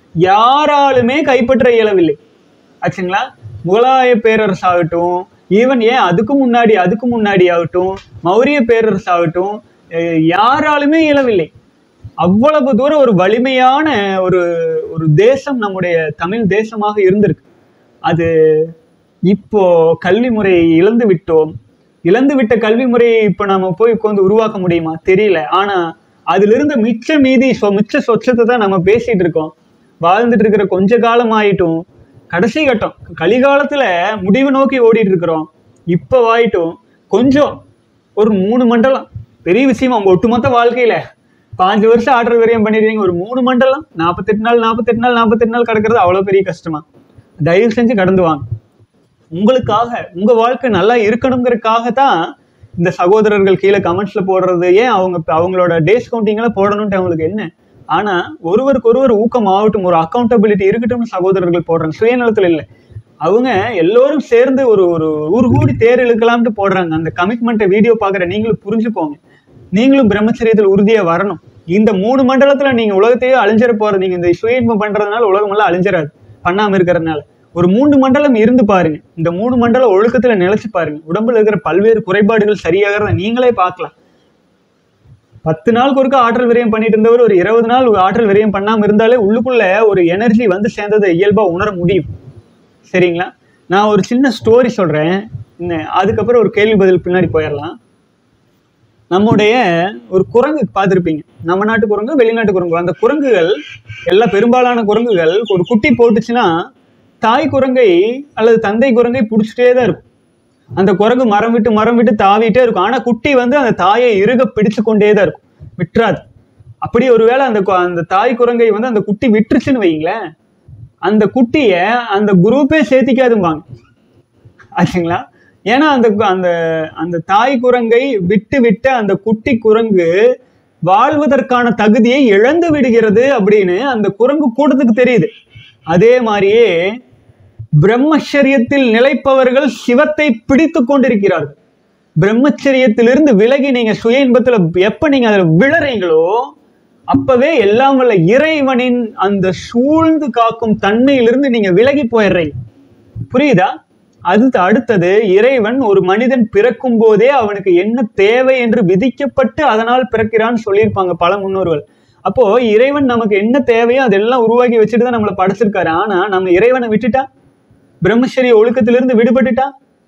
யாராலுமே கைப்பற்ற இயலவில்லை ஆச்சுங்களா முகலாய பேரரசு ஆகட்டும் ஈவன் ஏன் அதுக்கு முன்னாடி அதுக்கு முன்னாடி ஆகட்டும் மௌரிய பேரரசு ஆகட்டும் அஹ் யாராலுமே இயலவில்லை அவ்வளவு தூரம் ஒரு வலிமையான ஒரு ஒரு தேசம் நம்முடைய தமிழ் தேசமாக இருந்திருக்கு அது இப்போ கல்வி முறையை இழந்து விட்டோம் இழந்து விட்ட கல்வி முறையை இப்போ நாம போய் உட்காந்து உருவாக்க முடியுமா தெரியல ஆனா அதுல இருந்த மிச்ச மீதி சொ மிச்ச சொச்சத்தை தான் நம்ம பேசிட்டு இருக்கோம் வாழ்ந்துட்டு இருக்கிற கொஞ்ச காலம் ஆயிட்டும் கடைசி கட்டம் கலிகாலத்துல முடிவு நோக்கி ஓடிட்டு இருக்கிறோம் இப்போ ஆயிட்டும் கொஞ்சம் ஒரு மூணு மண்டலம் பெரிய விஷயமா உங்க ஒட்டுமொத்த வாழ்க்கையில பாஞ்சு வருஷம் ஆர்டர் விரயம் பண்ணிடுறீங்க ஒரு மூணு மண்டலம் நாற்பத்தெட்டு நாள் நாற்பத்தெட்டு நாள் நாற்பத்தெட்டு நாள் கிடக்கிறது அவ்வளவு பெரிய கஷ்டமா தயவு செஞ்சு கடந்து வாங்க உங்களுக்காக உங்க வாழ்க்கை நல்லா இருக்கணுங்கிறதுக்காக தான் இந்த சகோதரர்கள் கீழே கமெண்ட்ஸ்ல போடுறது ஏன் அவங்க அவங்களோட டேஸ் கவுண்டிங்லாம் போடணும்ட்டு அவங்களுக்கு என்ன ஆனா ஒருவருக்கு ஒருவர் ஊக்கம் ஆகட்டும் ஒரு அக்கௌண்டபிலிட்டி இருக்கட்டும்னு சகோதரர்கள் போடுறாங்க சுயநலத்துல இல்லை அவங்க எல்லோரும் சேர்ந்து ஒரு ஒரு ஊர் கூடி தேர் இழுக்கலாம்னு போடுறாங்க அந்த கமிட்மெண்ட்டை வீடியோ பார்க்குற நீங்களும் புரிஞ்சுப்போங்க நீங்களும் பிரம்மச்சரியத்தில் உறுதியா வரணும் இந்த மூணு மண்டலத்துல நீங்க உலகத்தையே அழிஞ்சிட போறது நீங்க இந்த சுய இன்பம் பண்றதுனால உலகம் எல்லாம் அழிஞ்சிடாது பண்ணாம இருக்கிறதுனால ஒரு மூன்று மண்டலம் இருந்து பாருங்க இந்த மூணு மண்டலம் ஒழுக்கத்துல நிலைச்சு பாருங்க உடம்புல இருக்கிற பல்வேறு குறைபாடுகள் சரியாகிறத நீங்களே பார்க்கலாம் பத்து நாளுக்கு ஒருக்கா ஆற்றல் விரயம் பண்ணிட்டு இருந்தவர் ஒரு இருபது நாள் ஆற்றல் விரயம் பண்ணாம இருந்தாலே உள்ளுக்குள்ள ஒரு எனர்ஜி வந்து சேர்ந்ததை இயல்பா உணர முடியும் சரிங்களா நான் ஒரு சின்ன ஸ்டோரி சொல்றேன் இன்ன அதுக்கப்புறம் ஒரு கேள்வி பதில் பின்னாடி போயிடலாம் நம்முடைய ஒரு குரங்கு பார்த்துருப்பீங்க நம்ம நாட்டு குரங்கு வெளிநாட்டு குரங்கு அந்த குரங்குகள் எல்லா பெரும்பாலான குரங்குகள் ஒரு குட்டி போட்டுச்சுன்னா தாய் குரங்கை அல்லது தந்தை குரங்கை பிடிச்சிட்டே தான் இருக்கும் அந்த குரங்கு மரம் விட்டு மரம் விட்டு தாவிட்டே இருக்கும் ஆனா குட்டி வந்து அந்த தாயை இறுக பிடிச்சு கொண்டே தான் இருக்கும் விட்டுறாது அப்படி ஒருவேளை அந்த கு- அந்த தாய் குரங்கை வந்து அந்த குட்டி விட்டுருச்சுன்னு வைங்களேன் அந்த குட்டிய அந்த குரூப்பே சேர்த்திக்காதும்பாங்க ஆச்சுங்களா ஏன்னா அந்த கு- அந்த அந்த தாய் குரங்கை விட்டு விட்ட அந்த குட்டி குரங்கு வாழ்வதற்கான தகுதியை இழந்து விடுகிறது அப்படின்னு அந்த குரங்கு கூட்டத்துக்கு தெரியுது அதே மாதிரியே பிரம்மச்சரியத்தில் நிலைப்பவர்கள் சிவத்தை பிடித்து கொண்டிருக்கிறார்கள் பிரம்மச்சரியத்திலிருந்து விலகி நீங்க சுய இன்பத்துல எப்ப நீங்க அதுல விழறீங்களோ அப்பவே எல்லாம் வல்ல இறைவனின் அந்த சூழ்ந்து காக்கும் தன்மையிலிருந்து நீங்க விலகி போயிடுறீங்க புரியுதா அது அடுத்தது இறைவன் ஒரு மனிதன் பிறக்கும் போதே அவனுக்கு என்ன தேவை என்று விதிக்கப்பட்டு அதனால் பிறக்கிறான்னு சொல்லியிருப்பாங்க பல முன்னோர்கள் அப்போ இறைவன் நமக்கு என்ன தேவையோ அதெல்லாம் உருவாக்கி வச்சுட்டு தான் நம்மளை படைச்சிருக்காரு ஆனா நம்ம இறைவனை விட்டுட்டா பிரம்மச்சரிய ஒழுக்கத்திலிருந்து விடுபட்டுட்டா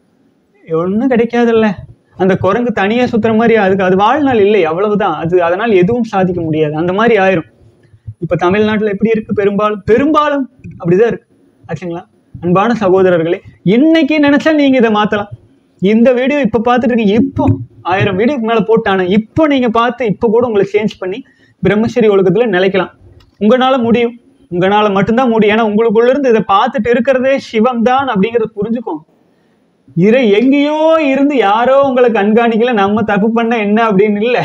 ஒன்றும் கிடைக்காதுல்ல அந்த குரங்கு தனியா சுத்துற மாதிரி அதுக்கு அது வாழ்நாள் இல்லை அவ்வளவுதான் அது அதனால் எதுவும் சாதிக்க முடியாது அந்த மாதிரி ஆயிரும் இப்ப தமிழ்நாட்டுல எப்படி இருக்கு பெரும்பாலும் பெரும்பாலும் அப்படிதான் இருக்கு ஆச்சுங்களா அன்பான சகோதரர்களே இன்னைக்கு நினைச்சா நீங்க இதை மாத்தலாம் இந்த வீடியோ இப்ப பார்த்துட்டு இருக்கீங்க இப்போ ஆயிரம் வீடியோக்கு மேல போட்டானே இப்போ நீங்க பார்த்து இப்போ கூட உங்களை சேஞ்ச் பண்ணி பிரம்மச்சரி ஒழுக்கத்துல நிலைக்கலாம் உங்களால முடியும் உங்களால மட்டும்தான் முடியும் ஏன்னா உங்களுக்குள்ள இருந்து இதை பார்த்துட்டு இருக்கிறதே சிவம் தான் அப்படிங்கறத புரிஞ்சுக்கோங்க இறை எங்கேயோ இருந்து யாரோ உங்களை கண்காணிக்கல நம்ம தப்பு பண்ண என்ன அப்படின்னு இல்லை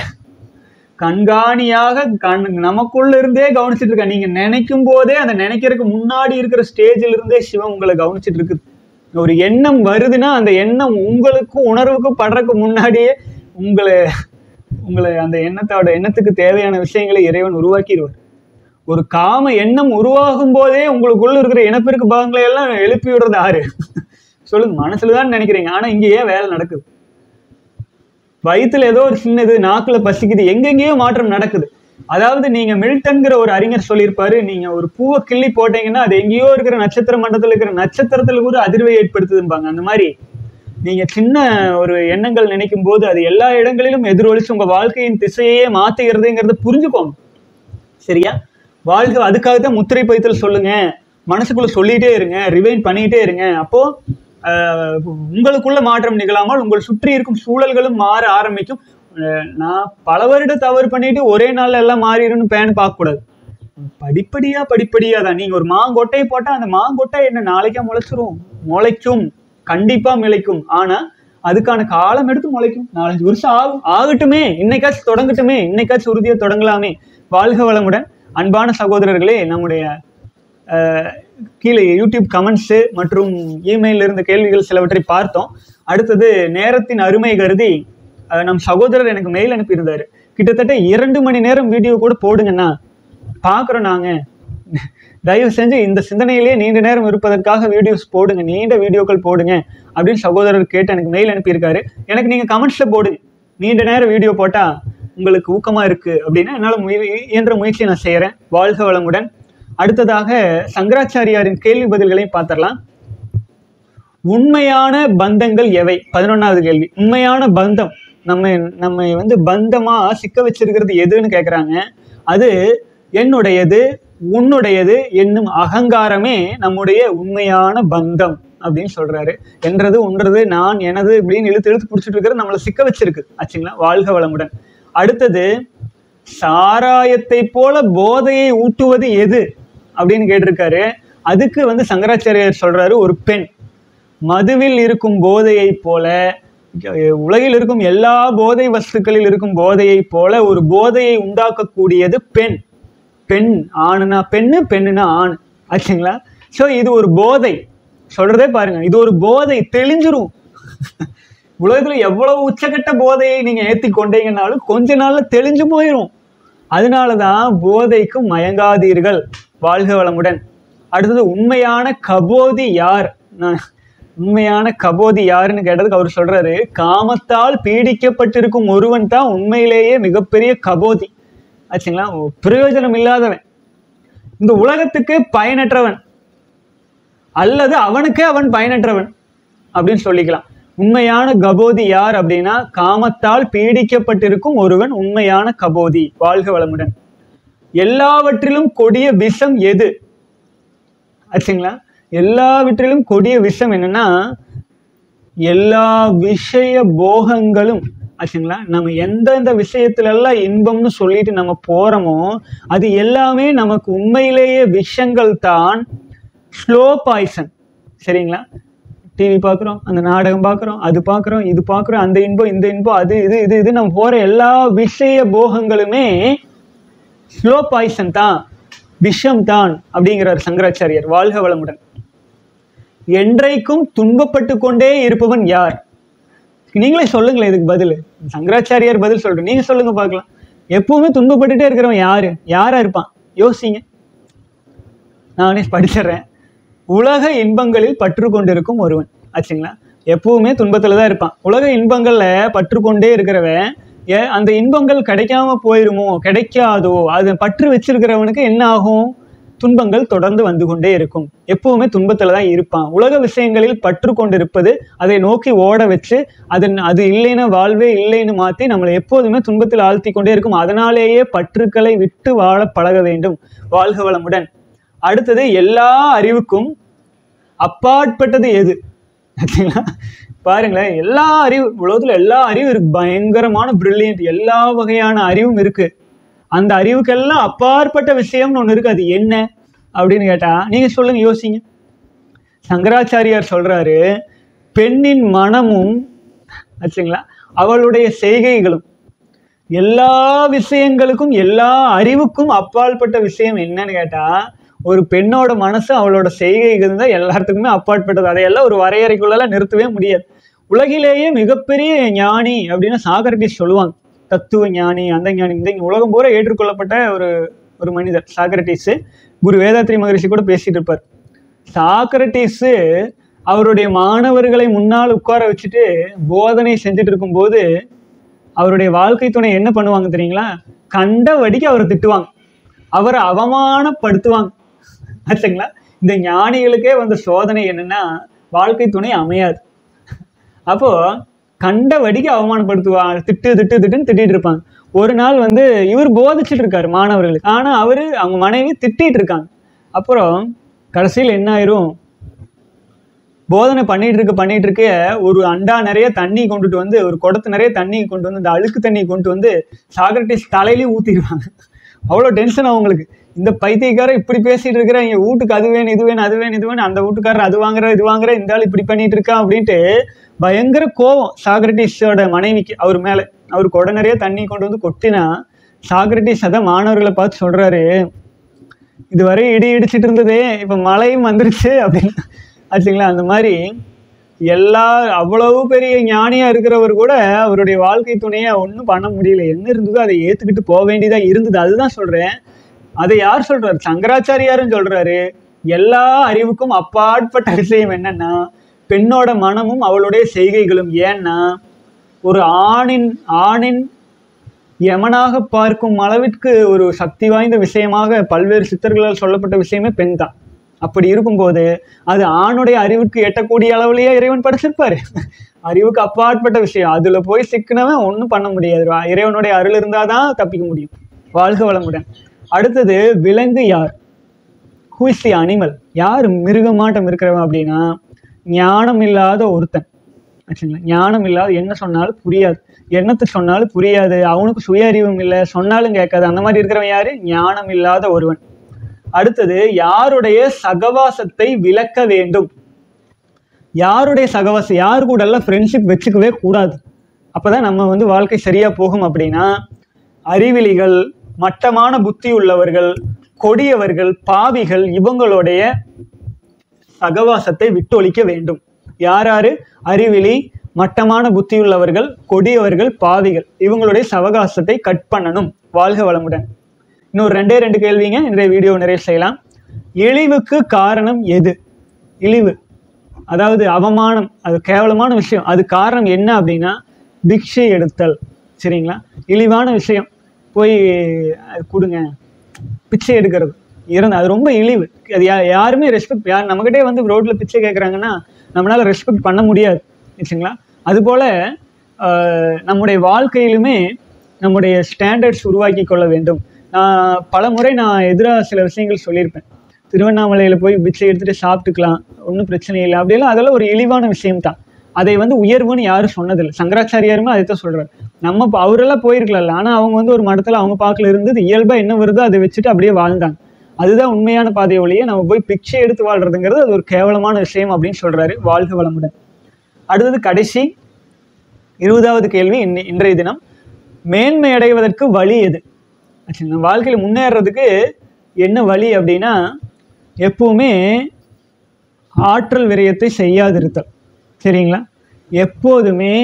கண்காணியாக கண் நமக்குள்ள இருந்தே கவனிச்சிட்டு இருக்க நீங்க நினைக்கும் போதே அந்த நினைக்கிறதுக்கு முன்னாடி இருக்கிற ஸ்டேஜில் இருந்தே சிவம் உங்களை கவனிச்சிட்டு இருக்குது ஒரு எண்ணம் வருதுன்னா அந்த எண்ணம் உங்களுக்கும் உணர்வுக்கும் படுறதுக்கு முன்னாடியே உங்களை உங்களை அந்த எண்ணத்தோட எண்ணத்துக்கு தேவையான விஷயங்களை இறைவன் உருவாக்கிடுவார் ஒரு காம எண்ணம் உருவாகும் போதே உங்களுக்குள்ள இருக்கிற இனப்பெருக்கு பாகங்களை எல்லாம் எழுப்பி விடுறது ஆறு சொல்லுங்க மனசுலதான் நினைக்கிறீங்க ஆனா இங்க ஏன் வேலை நடக்குது வயித்துல ஏதோ ஒரு சின்னது நாக்குல பசிக்குது எங்கெங்கேயோ மாற்றம் நடக்குது அதாவது நீங்க மில்டன்கிற ஒரு அறிஞர் சொல்லியிருப்பாரு நீங்க ஒரு பூவை கிள்ளி போட்டீங்கன்னா அது எங்கேயோ இருக்கிற நட்சத்திர மண்டலத்துல இருக்கிற நட்சத்திரத்துல கூட அதிர்வை ஏற்படுத்துதும்பாங்க அந்த மாதிரி நீங்க சின்ன ஒரு எண்ணங்கள் நினைக்கும் போது அது எல்லா இடங்களிலும் எதிரொலிச்சு உங்க வாழ்க்கையின் திசையே மாத்துகிறதுங்கிறத புரிஞ்சுக்கோங்க சரியா வாழ்க அதுக்காக தான் முத்திரை பதித்தல் சொல்லுங்க மனசுக்குள்ள சொல்லிட்டே இருங்க ரிவைன் பண்ணிட்டே இருங்க அப்போ அஹ், உங்களுக்குள்ள மாற்றம் நிகழாமல் உங்கள் சுற்றி இருக்கும் சூழல்களும் மாற ஆரம்பிக்கும் அஹ், நான் பல வருடம் தவறு பண்ணிட்டு ஒரே நாள்ல எல்லாம் மாறிடும்னு பேன் பார்க்கக்கூடாது படிப்படியா படிப்படியா தான் நீங்க ஒரு மாங்கொட்டையை போட்டா அந்த மாங்கொட்டை என்ன நாளைக்கா முளைச்சிரும் முளைக்கும் கண்டிப்பா முளைக்கும் ஆனா அதுக்கான காலம் எடுத்து முளைக்கும் நாலஞ்சு வருஷம் ஆகும் ஆகட்டுமே இன்னைக்காச்சும் தொடங்கட்டுமே இன்னைக்காச்சும் உறுதியா தொடங்கலாமே வாழ்க வளமுடன் அன்பான சகோதரர்களே நம்முடைய அஹ், கீழே யூடியூப் கமெண்ட்ஸு மற்றும் இமெயிலில் இருந்த கேள்விகள் சிலவற்றை பார்த்தோம் அடுத்தது நேரத்தின் அருமை கருதி அஹ், நம் சகோதரர் எனக்கு மெயில் அனுப்பியிருந்தாரு கிட்டத்தட்ட இரண்டு மணி நேரம் வீடியோ கூட போடுங்கண்ணா பார்க்குறோம் நாங்கள் தயவு செஞ்சு இந்த சிந்தனையிலேயே நீண்ட நேரம் இருப்பதற்காக வீடியோஸ் போடுங்க நீண்ட வீடியோக்கள் போடுங்க அப்படின்னு சகோதரர் கேட்டு எனக்கு மெயில் அனுப்பியிருக்காரு எனக்கு நீங்கள் கமெண்ட்ஸில் போடுங்க நீண்ட நேரம் வீடியோ போட்டால் உங்களுக்கு ஊக்கமாக இருக்குது அப்படின்னா என்னால் முய இயன்ற முயற்சியை நான் செய்கிறேன் வாழ்க வளமுடன் அடுத்ததாக சங்கராச்சாரியாரின் கேள்வி பதில்களையும் பார்த்துடலாம் உண்மையான பந்தங்கள் எவை பதினொன்றாவது கேள்வி உண்மையான பந்தம் நம்ம நம்ம வந்து பந்தமா சிக்க வச்சிருக்கிறது எதுன்னு கேட்குறாங்க அது என்னுடையது உன்னுடையது என்னும் அகங்காரமே நம்முடைய உண்மையான பந்தம் அப்படின்னு சொல்றாரு என்றது ஒன்றது நான் எனது இப்படின்னு இழுத்து இழுத்து பிடிச்சிட்டு இருக்கிறது நம்மளை சிக்க வச்சிருக்கு ஆச்சுங்களா வாழ்க வளமுடன் அடுத்தது சாராயத்தை போல போதையை ஊட்டுவது எது அப்படின்னு கேட்டிருக்காரு அதுக்கு வந்து சங்கராச்சாரியார் சொல்றாரு ஒரு பெண் மதுவில் இருக்கும் போதையைப் போல அஹ், உலகில் இருக்கும் எல்லா போதை வஸ்துக்களில் இருக்கும் போதையைப் போல ஒரு போதையை உண்டாக்கக்கூடியது பெண் பெண் ஆணுனா பெண்ணு பெண்ணுனா ஆண் ஆச்சுங்களா ஸோ இது ஒரு போதை சொல்றதே பாருங்க இது ஒரு போதை தெளிஞ்சிரும் உலகத்துல எவ்வளவு உச்சக்கட்ட போதையை நீங்க ஏத்தி கொண்டீங்கன்னாலும் கொஞ்ச நாள்ல தெளிஞ்சு போயிடும் அதனாலதான் போதைக்கு மயங்காதீர்கள் வாழ்க வளமுடன் அடுத்தது உண்மையான கபோதி யார் நான் உண்மையான கபோதி யாருன்னு கேட்டதுக்கு அவர் சொல்றாரு காமத்தால் பீடிக்கப்பட்டிருக்கும் ஒருவன் தான் உண்மையிலேயே மிகப்பெரிய கபோதி ஆச்சுங்களா பிரயோஜனம் இல்லாதவன் இந்த உலகத்துக்கு பயனற்றவன் அல்லது அவனுக்கே அவன் பயனற்றவன் அப்படின்னு சொல்லிக்கலாம் உண்மையான கபோதி யார் அப்படின்னா காமத்தால் பீடிக்கப்பட்டிருக்கும் ஒருவன் உண்மையான கபோதி வாழ்க வளமுடன் எல்லாவற்றிலும் கொடிய விஷம் எது ஆச்சுங்களா எல்லாவற்றிலும் கொடிய விஷம் என்னன்னா எல்லா விஷய போகங்களும் ஆச்சுங்களா நம்ம எந்தெந்த விஷயத்துல எல்லாம் இன்பம்னு சொல்லிட்டு நம்ம போறோமோ அது எல்லாமே நமக்கு உண்மையிலேயே விஷங்கள் தான் ஸ்லோ பாய்சன் சரிங்களா டிவி பார்க்குறோம் அந்த நாடகம் பார்க்குறோம் அது பார்க்குறோம் இது பார்க்குறோம் அந்த இன்பம் இந்த இன்பம் அது இது இது இது நம்ம போகிற எல்லா விஷய போகங்களுமே ஸ்லோ பாய்சன் தான் விஷம் தான் அப்படிங்கிறார் சங்கராச்சாரியார் வாழ்க வளமுடன் என்றைக்கும் துன்பப்பட்டு கொண்டே இருப்பவன் யார் நீங்களே சொல்லுங்களேன் இதுக்கு பதில் சங்கராச்சாரியார் பதில் சொல்றேன் நீங்க சொல்லுங்க பார்க்கலாம் எப்பவுமே துன்பப்பட்டுட்டே இருக்கிறவன் யாரு யாரா இருப்பான் யோசிங்க நானே படிச்சிடுறேன் உலக இன்பங்களில் பற்று கொண்டிருக்கும் ஒருவன் ஆச்சுங்களா எப்பவுமே துன்பத்துல தான் இருப்பான் உலக இன்பங்கள்ல பற்று கொண்டே இருக்கிறவன் ஏ அந்த இன்பங்கள் கிடைக்காம போயிருமோ கிடைக்காதோ அது பற்று வச்சிருக்கிறவனுக்கு என்ன ஆகும் துன்பங்கள் தொடர்ந்து வந்து கொண்டே இருக்கும் எப்பவுமே துன்பத்துல தான் இருப்பான் உலக விஷயங்களில் பற்று கொண்டிருப்பது அதை நோக்கி ஓட வச்சு அதன் அது இல்லைன்னா வாழ்வே இல்லைன்னு மாற்றி நம்மளை எப்போதுமே துன்பத்தில் ஆழ்த்தி கொண்டே இருக்கும் அதனாலேயே பற்றுக்களை விட்டு வாழ பழக வேண்டும் வாழ்க வளமுடன் அடுத்தது எல்லா அறிவுக்கும் அப்பாற்பட்டது எது பார்த்தீங்களா பாருங்களேன் எல்லா அறிவு உலகத்துல எல்லா அறிவும் இருக்கு பயங்கரமான பிரில்லியன்ட் எல்லா வகையான அறிவும் இருக்கு அந்த அறிவுக்கெல்லாம் அப்பாற்பட்ட விஷயம்னு ஒன்று இருக்கு அது என்ன அப்படின்னு கேட்டா நீங்க சொல்லுங்க யோசிங்க சங்கராச்சாரியார் சொல்றாரு பெண்ணின் மனமும் ஆச்சுங்களா அவளுடைய செய்கைகளும் எல்லா விஷயங்களுக்கும் எல்லா அறிவுக்கும் அப்பாற்பட்ட விஷயம் என்னன்னு கேட்டா ஒரு பெண்ணோட மனசு அவளோட செய்கைகள் தான் எல்லாத்துக்குமே அப்பாற்பட்டது அதையெல்லாம் ஒரு வரையறைக்குள்ளெல்லாம் நிறுத்தவே முடியாது உலகிலேயே மிகப்பெரிய ஞானி அப்படின்னு சாகரட்டிஸ் சொல்லுவாங்க தத்துவ ஞானி அந்த ஞானி இந்த ஞானி. உலகம் பூரா ஏற்றுக்கொள்ளப்பட்ட ஒரு ஒரு மனிதர் சாக்ரட்டிஸ் குரு வேதாத்ரி மகரிஷி கூட பேசிட்டு இருப்பார் சாக்ரட்டிஸ் அவருடைய மாணவர்களை முன்னால் உட்கார வச்சுட்டு போதனை செஞ்சுட்டு இருக்கும்போது அவருடைய வாழ்க்கை துணை என்ன பண்ணுவாங்க தெரியுங்களா கண்ட வடிக்கு அவரை திட்டுவாங்க அவரை அவமானப்படுத்துவாங்க ஆச்சுங்களா இந்த ஞானிகளுக்கே வந்த சோதனை என்னன்னா வாழ்க்கை துணை அமையாது அப்போ கண்ட வடிக்கு அவமானப்படுத்துவாங்க திட்டு திட்டு திட்டுன்னு திட்டிட்டு இருப்பாங்க ஒரு நாள் வந்து இவர் போதிச்சுட்டு இருக்காரு மாணவர்களுக்கு ஆனா அவரு அவங்க மனைவி திட்டிட்டு இருக்காங்க அப்புறம் கடைசியில் என்ன ஆயிரும் போதனை பண்ணிட்டு இருக்க பண்ணிட்டு இருக்க ஒரு அண்டா நிறைய தண்ணி கொண்டுட்டு வந்து ஒரு குடத்து நிறைய தண்ணி கொண்டு வந்து இந்த அழுக்கு தண்ணி கொண்டு வந்து சாக்ரட்டிஸ் தலையிலேயே ஊற்றிடுவாங்க அவ்வளோ டென்ஷன் அவங்களுக்கு இந்த பைத்தியக்காரன் இப்படி பேசிட்டு இருக்கிறேன் என் வீட்டுக்கு அது வேணும் இது வேணும் அது வேணும் இது வேணும் அந்த வீட்டுக்காரர் அது வாங்குற இது வாங்குற இந்த ஆள் இப்படி பண்ணிட்டு இருக்கான் அப்படின்ட்டு பயங்கர கோவம் சாக்ரட்டிஸோட மனைவிக்கு அவர் மேலே அவர் குட நிறைய தண்ணி கொண்டு வந்து கொட்டினா சாக்ரட்டிஸ் அதான் மாணவர்களை பார்த்து சொல்றாரு இதுவரை இடி இடிச்சிட்டு இருந்ததே இப்போ மழையும் வந்துருச்சு அப்படின்னு ஆச்சுங்களா அந்த மாதிரி எல்லா அவ்வளவு பெரிய ஞானியா இருக்கிறவர் கூட அவருடைய வாழ்க்கை துணையை ஒன்றும் பண்ண முடியல என்ன இருந்ததோ அதை ஏத்துக்கிட்டு போக வேண்டியதா இருந்தது அதுதான் சொல்றேன் அதை யார் சொல்றாரு சங்கராச்சாரியாரும் சொல்றாரு எல்லா அறிவுக்கும் அப்பாற்பட்ட விஷயம் என்னன்னா பெண்ணோட மனமும் அவளுடைய செய்கைகளும் ஏன்னா ஒரு ஆணின் ஆணின் யமனாக பார்க்கும் அளவிற்கு ஒரு சக்தி வாய்ந்த விஷயமாக பல்வேறு சித்தர்களால் சொல்லப்பட்ட விஷயமே பெண் தான் அப்படி இருக்கும்போது அது ஆணுடைய அறிவுக்கு எட்டக்கூடிய அளவுலயே இறைவன் படைச்சிருப்பாரு அறிவுக்கு அப்பாற்பட்ட விஷயம் அதுல போய் சிக்கினவன் ஒன்றும் பண்ண முடியாது இறைவனுடைய அருள் இருந்தாதான் தப்பிக்க முடியும் வாழ்க வளமுடன் அடுத்தது விலங்கு யார் ஹூ இஸ் தி அனிமல் யார் மிருகமாட்டம் இருக்கிறவன் அப்படின்னா ஞானம் இல்லாத ஒருத்தன் ஆச்சுங்களா ஞானம் இல்லாத என்ன சொன்னாலும் புரியாது என்னத்தை சொன்னாலும் புரியாது அவனுக்கு சுய அறிவும் இல்லை சொன்னாலும் கேட்காது அந்த மாதிரி இருக்கிறவன் யாரு ஞானம் இல்லாத ஒருவன் அடுத்தது யாருடைய சகவாசத்தை விலக்க வேண்டும் யாருடைய சகவாசம் யார் கூட எல்லாம் ஃப்ரெண்ட்ஷிப் வச்சுக்கவே கூடாது அப்பதான் நம்ம வந்து வாழ்க்கை சரியா போகும் அப்படின்னா அறிவிலிகள் மட்டமான புத்தி உள்ளவர்கள் கொடியவர்கள் பாவிகள் இவங்களுடைய சகவாசத்தை விட்டொழிக்க வேண்டும் யார் யாரு அறிவிலி மட்டமான புத்தியுள்ளவர்கள் கொடியவர்கள் பாவிகள் இவங்களுடைய சவகாசத்தை கட் பண்ணணும் வாழ்க வளமுடன் இன்னொரு ரெண்டே ரெண்டு கேள்விங்க இன்றைய வீடியோ நிறைய செய்யலாம் இழிவுக்கு காரணம் எது இழிவு அதாவது அவமானம் அது கேவலமான விஷயம் அது காரணம் என்ன அப்படின்னா பிக்ஷை எடுத்தல் சரிங்களா இழிவான விஷயம் போய் அது கொடுங்க பிச்சை எடுக்கிறது இருந்து அது ரொம்ப இழிவு அது யா யாருமே ரெஸ்பெக்ட் யார் நம்மகிட்டே வந்து ரோட்டில் பிச்சை கேட்குறாங்கன்னா நம்மளால் ரெஸ்பெக்ட் பண்ண முடியாது வச்சுங்களா அதுபோல் ஆஹ், நம்முடைய வாழ்க்கையிலுமே நம்முடைய ஸ்டாண்டர்ட்ஸ் உருவாக்கி கொள்ள வேண்டும் நான் பல முறை நான் எதிராக சில விஷயங்கள் சொல்லியிருப்பேன் திருவண்ணாமலையில் போய் பிச்சை எடுத்துகிட்டு சாப்பிட்டுக்கலாம் ஒன்றும் பிரச்சனை இல்லை அப்படியெல்லாம் அதெல்லாம் ஒரு இழிவான விஷயம்தான் அதை வந்து உயர்வுன்னு யாரும் சொன்னதில்லை சங்கராச்சாரியாருமே அதை தான் சொல்கிறார் நம்ம இப்போ அவரெல்லாம் போயிருக்கலாம்ல ஆனால் அவங்க வந்து ஒரு மடத்தில் அவங்க பார்க்கல இருந்தது இயல்பாக என்ன வருதோ அதை வச்சுட்டு அப்படியே வாழ்ந்தாங்க அதுதான் உண்மையான பாதை ஒழிய நம்ம போய் பிச்சை எடுத்து வாழ்றதுங்கிறது அது ஒரு கேவலமான விஷயம் அப்படின்னு சொல்றாரு வாழ்க வளமுடன் அடுத்தது கடைசி இருபதாவது கேள்வி இன்னை- இன்றைய தினம் மேன்மை அடைவதற்கு வழி எது ஆச்சு, நம்ம வாழ்க்கையில் முன்னேறதுக்கு என்ன வழி அப்படின்னா எப்பவுமே ஆற்றல் விரயத்தை செய்யாதிருத்தல் சரிங்களா எப்போதுமே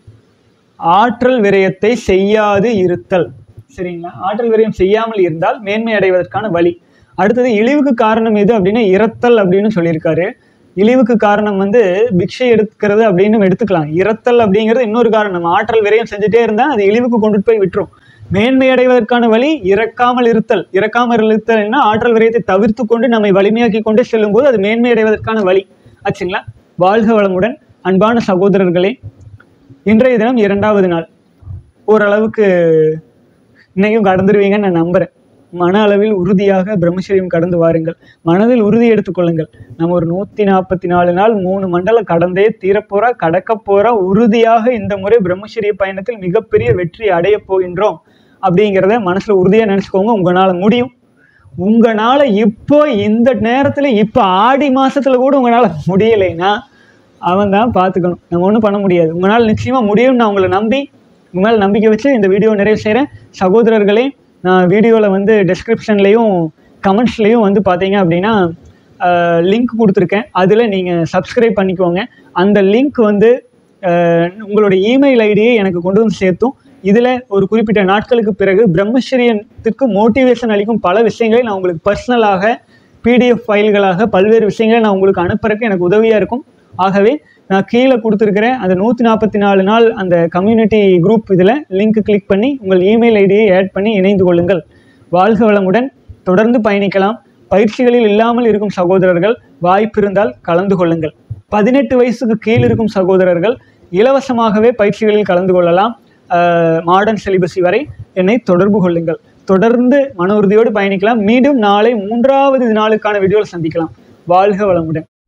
ஆற்றல் விரயத்தை செய்யாது இருத்தல் சரிங்களா ஆற்றல் விரயம் செய்யாமல் இருந்தால் மேன்மை அடைவதற்கான வழி அடுத்தது இழிவுக்கு காரணம் எது அப்படின்னா இரத்தல் அப்படின்னு சொல்லியிருக்காரு இழிவுக்கு காரணம் வந்து பிக்ஷை எடுக்கிறது அப்படின்னு எடுத்துக்கலாம் இரத்தல் அப்படிங்கிறது இன்னொரு காரணம் ஆற்றல் விரயம் செஞ்சுட்டே இருந்தால் அது இழிவுக்கு கொண்டுட்டு போய் விட்டுரும் மேன்மை அடைவதற்கான வழி இறக்காமல் இருத்தல் இறக்காமல் இருத்தல்னா ஆற்றல் விரயத்தை தவிர்த்து கொண்டு நம்மை வலிமையாக்கி கொண்டு செல்லும்போது அது மேன்மை அடைவதற்கான வழி ஆச்சுங்களா வாழ்க வளமுடன் அன்பான சகோதரர்களே இன்றைய தினம் இரண்டாவது நாள் ஓரளவுக்கு இன்னைக்கும் கடந்துருவீங்கன்னு நான் நம்புறேன் மன அளவில் உறுதியாக பிரம்மச்சரியம் கடந்து வாருங்கள் மனதில் உறுதி எடுத்துக்கொள்ளுங்கள் நம்ம ஒரு நூற்றி நாற்பத்தி நாலு நாள் மூணு மண்டலம் கடந்தே தீரப்போறா கடக்க போறா உறுதியாக இந்த முறை பிரம்மச்சரிய பயணத்தில் மிகப்பெரிய வெற்றி அடைய போகின்றோம் அப்படிங்கிறத மனசுல உறுதியா நினைச்சுக்கோங்க உங்களால முடியும் உங்களால இப்போ இந்த நேரத்துல இப்போ ஆடி மாசத்துல கூட உங்களால முடியலைன்னா அவன் தான் பார்த்துக்கணும் நம்ம ஒன்றும் பண்ண முடியாது உங்களால் நிச்சயமாக முடியும்னு நான் உங்களை நம்பி உங்க மேல நம்பிக்கை வச்சு இந்த வீடியோ நிறைவு செய்கிறேன் சகோதரர்களே நான் வீடியோவில் வந்து டெஸ்கிரிப்ஷன்லேயும் கமெண்ட்ஸ்லேயும் வந்து பார்த்தீங்க அப்படின்னா லிங்க் கொடுத்துருக்கேன் அதில் நீங்கள் சப்ஸ்கிரைப் பண்ணிக்கோங்க அந்த லிங்க் வந்து அஹ், உங்களுடைய இமெயில் ஐடியை எனக்கு கொண்டு வந்து சேர்த்தும் இதில் ஒரு குறிப்பிட்ட நாட்களுக்கு பிறகு பிரம்மச்சரியத்துக்கு மோட்டிவேஷன் அளிக்கும் பல விஷயங்களை நான் உங்களுக்கு பர்சனலாக பிடிஎஃப் ஃபைல்களாக பல்வேறு விஷயங்களை நான் உங்களுக்கு அனுப்புறதுக்கு எனக்கு உதவியாக இருக்கும் ஆகவே நான் கீழே கொடுத்துருக்கிறேன் அந்த நூற்றி நாற்பத்தி நாலு நாள் அந்த கம்யூனிட்டி குரூப் இதில் லிங்க் கிளிக் பண்ணி உங்கள் இமெயில் ஐடியை ஆட் பண்ணி இணைந்து கொள்ளுங்கள் வாழ்க வளமுடன் தொடர்ந்து பயணிக்கலாம் பயிற்சிகளில் இல்லாமல் இருக்கும் சகோதரர்கள் வாய்ப்பு இருந்தால் கலந்து கொள்ளுங்கள் பதினெட்டு வயசுக்கு கீழ் இருக்கும் சகோதரர்கள் இலவசமாகவே பயிற்சிகளில் கலந்து கொள்ளலாம் மாடர்ன் சிலிபஸி வரை என்னை தொடர்பு கொள்ளுங்கள் தொடர்ந்து மன உறுதியோடு பயணிக்கலாம் மீண்டும் நாளை மூன்றாவது நாளுக்கான வீடியோவில் சந்திக்கலாம் வாழ்க வளமுடன்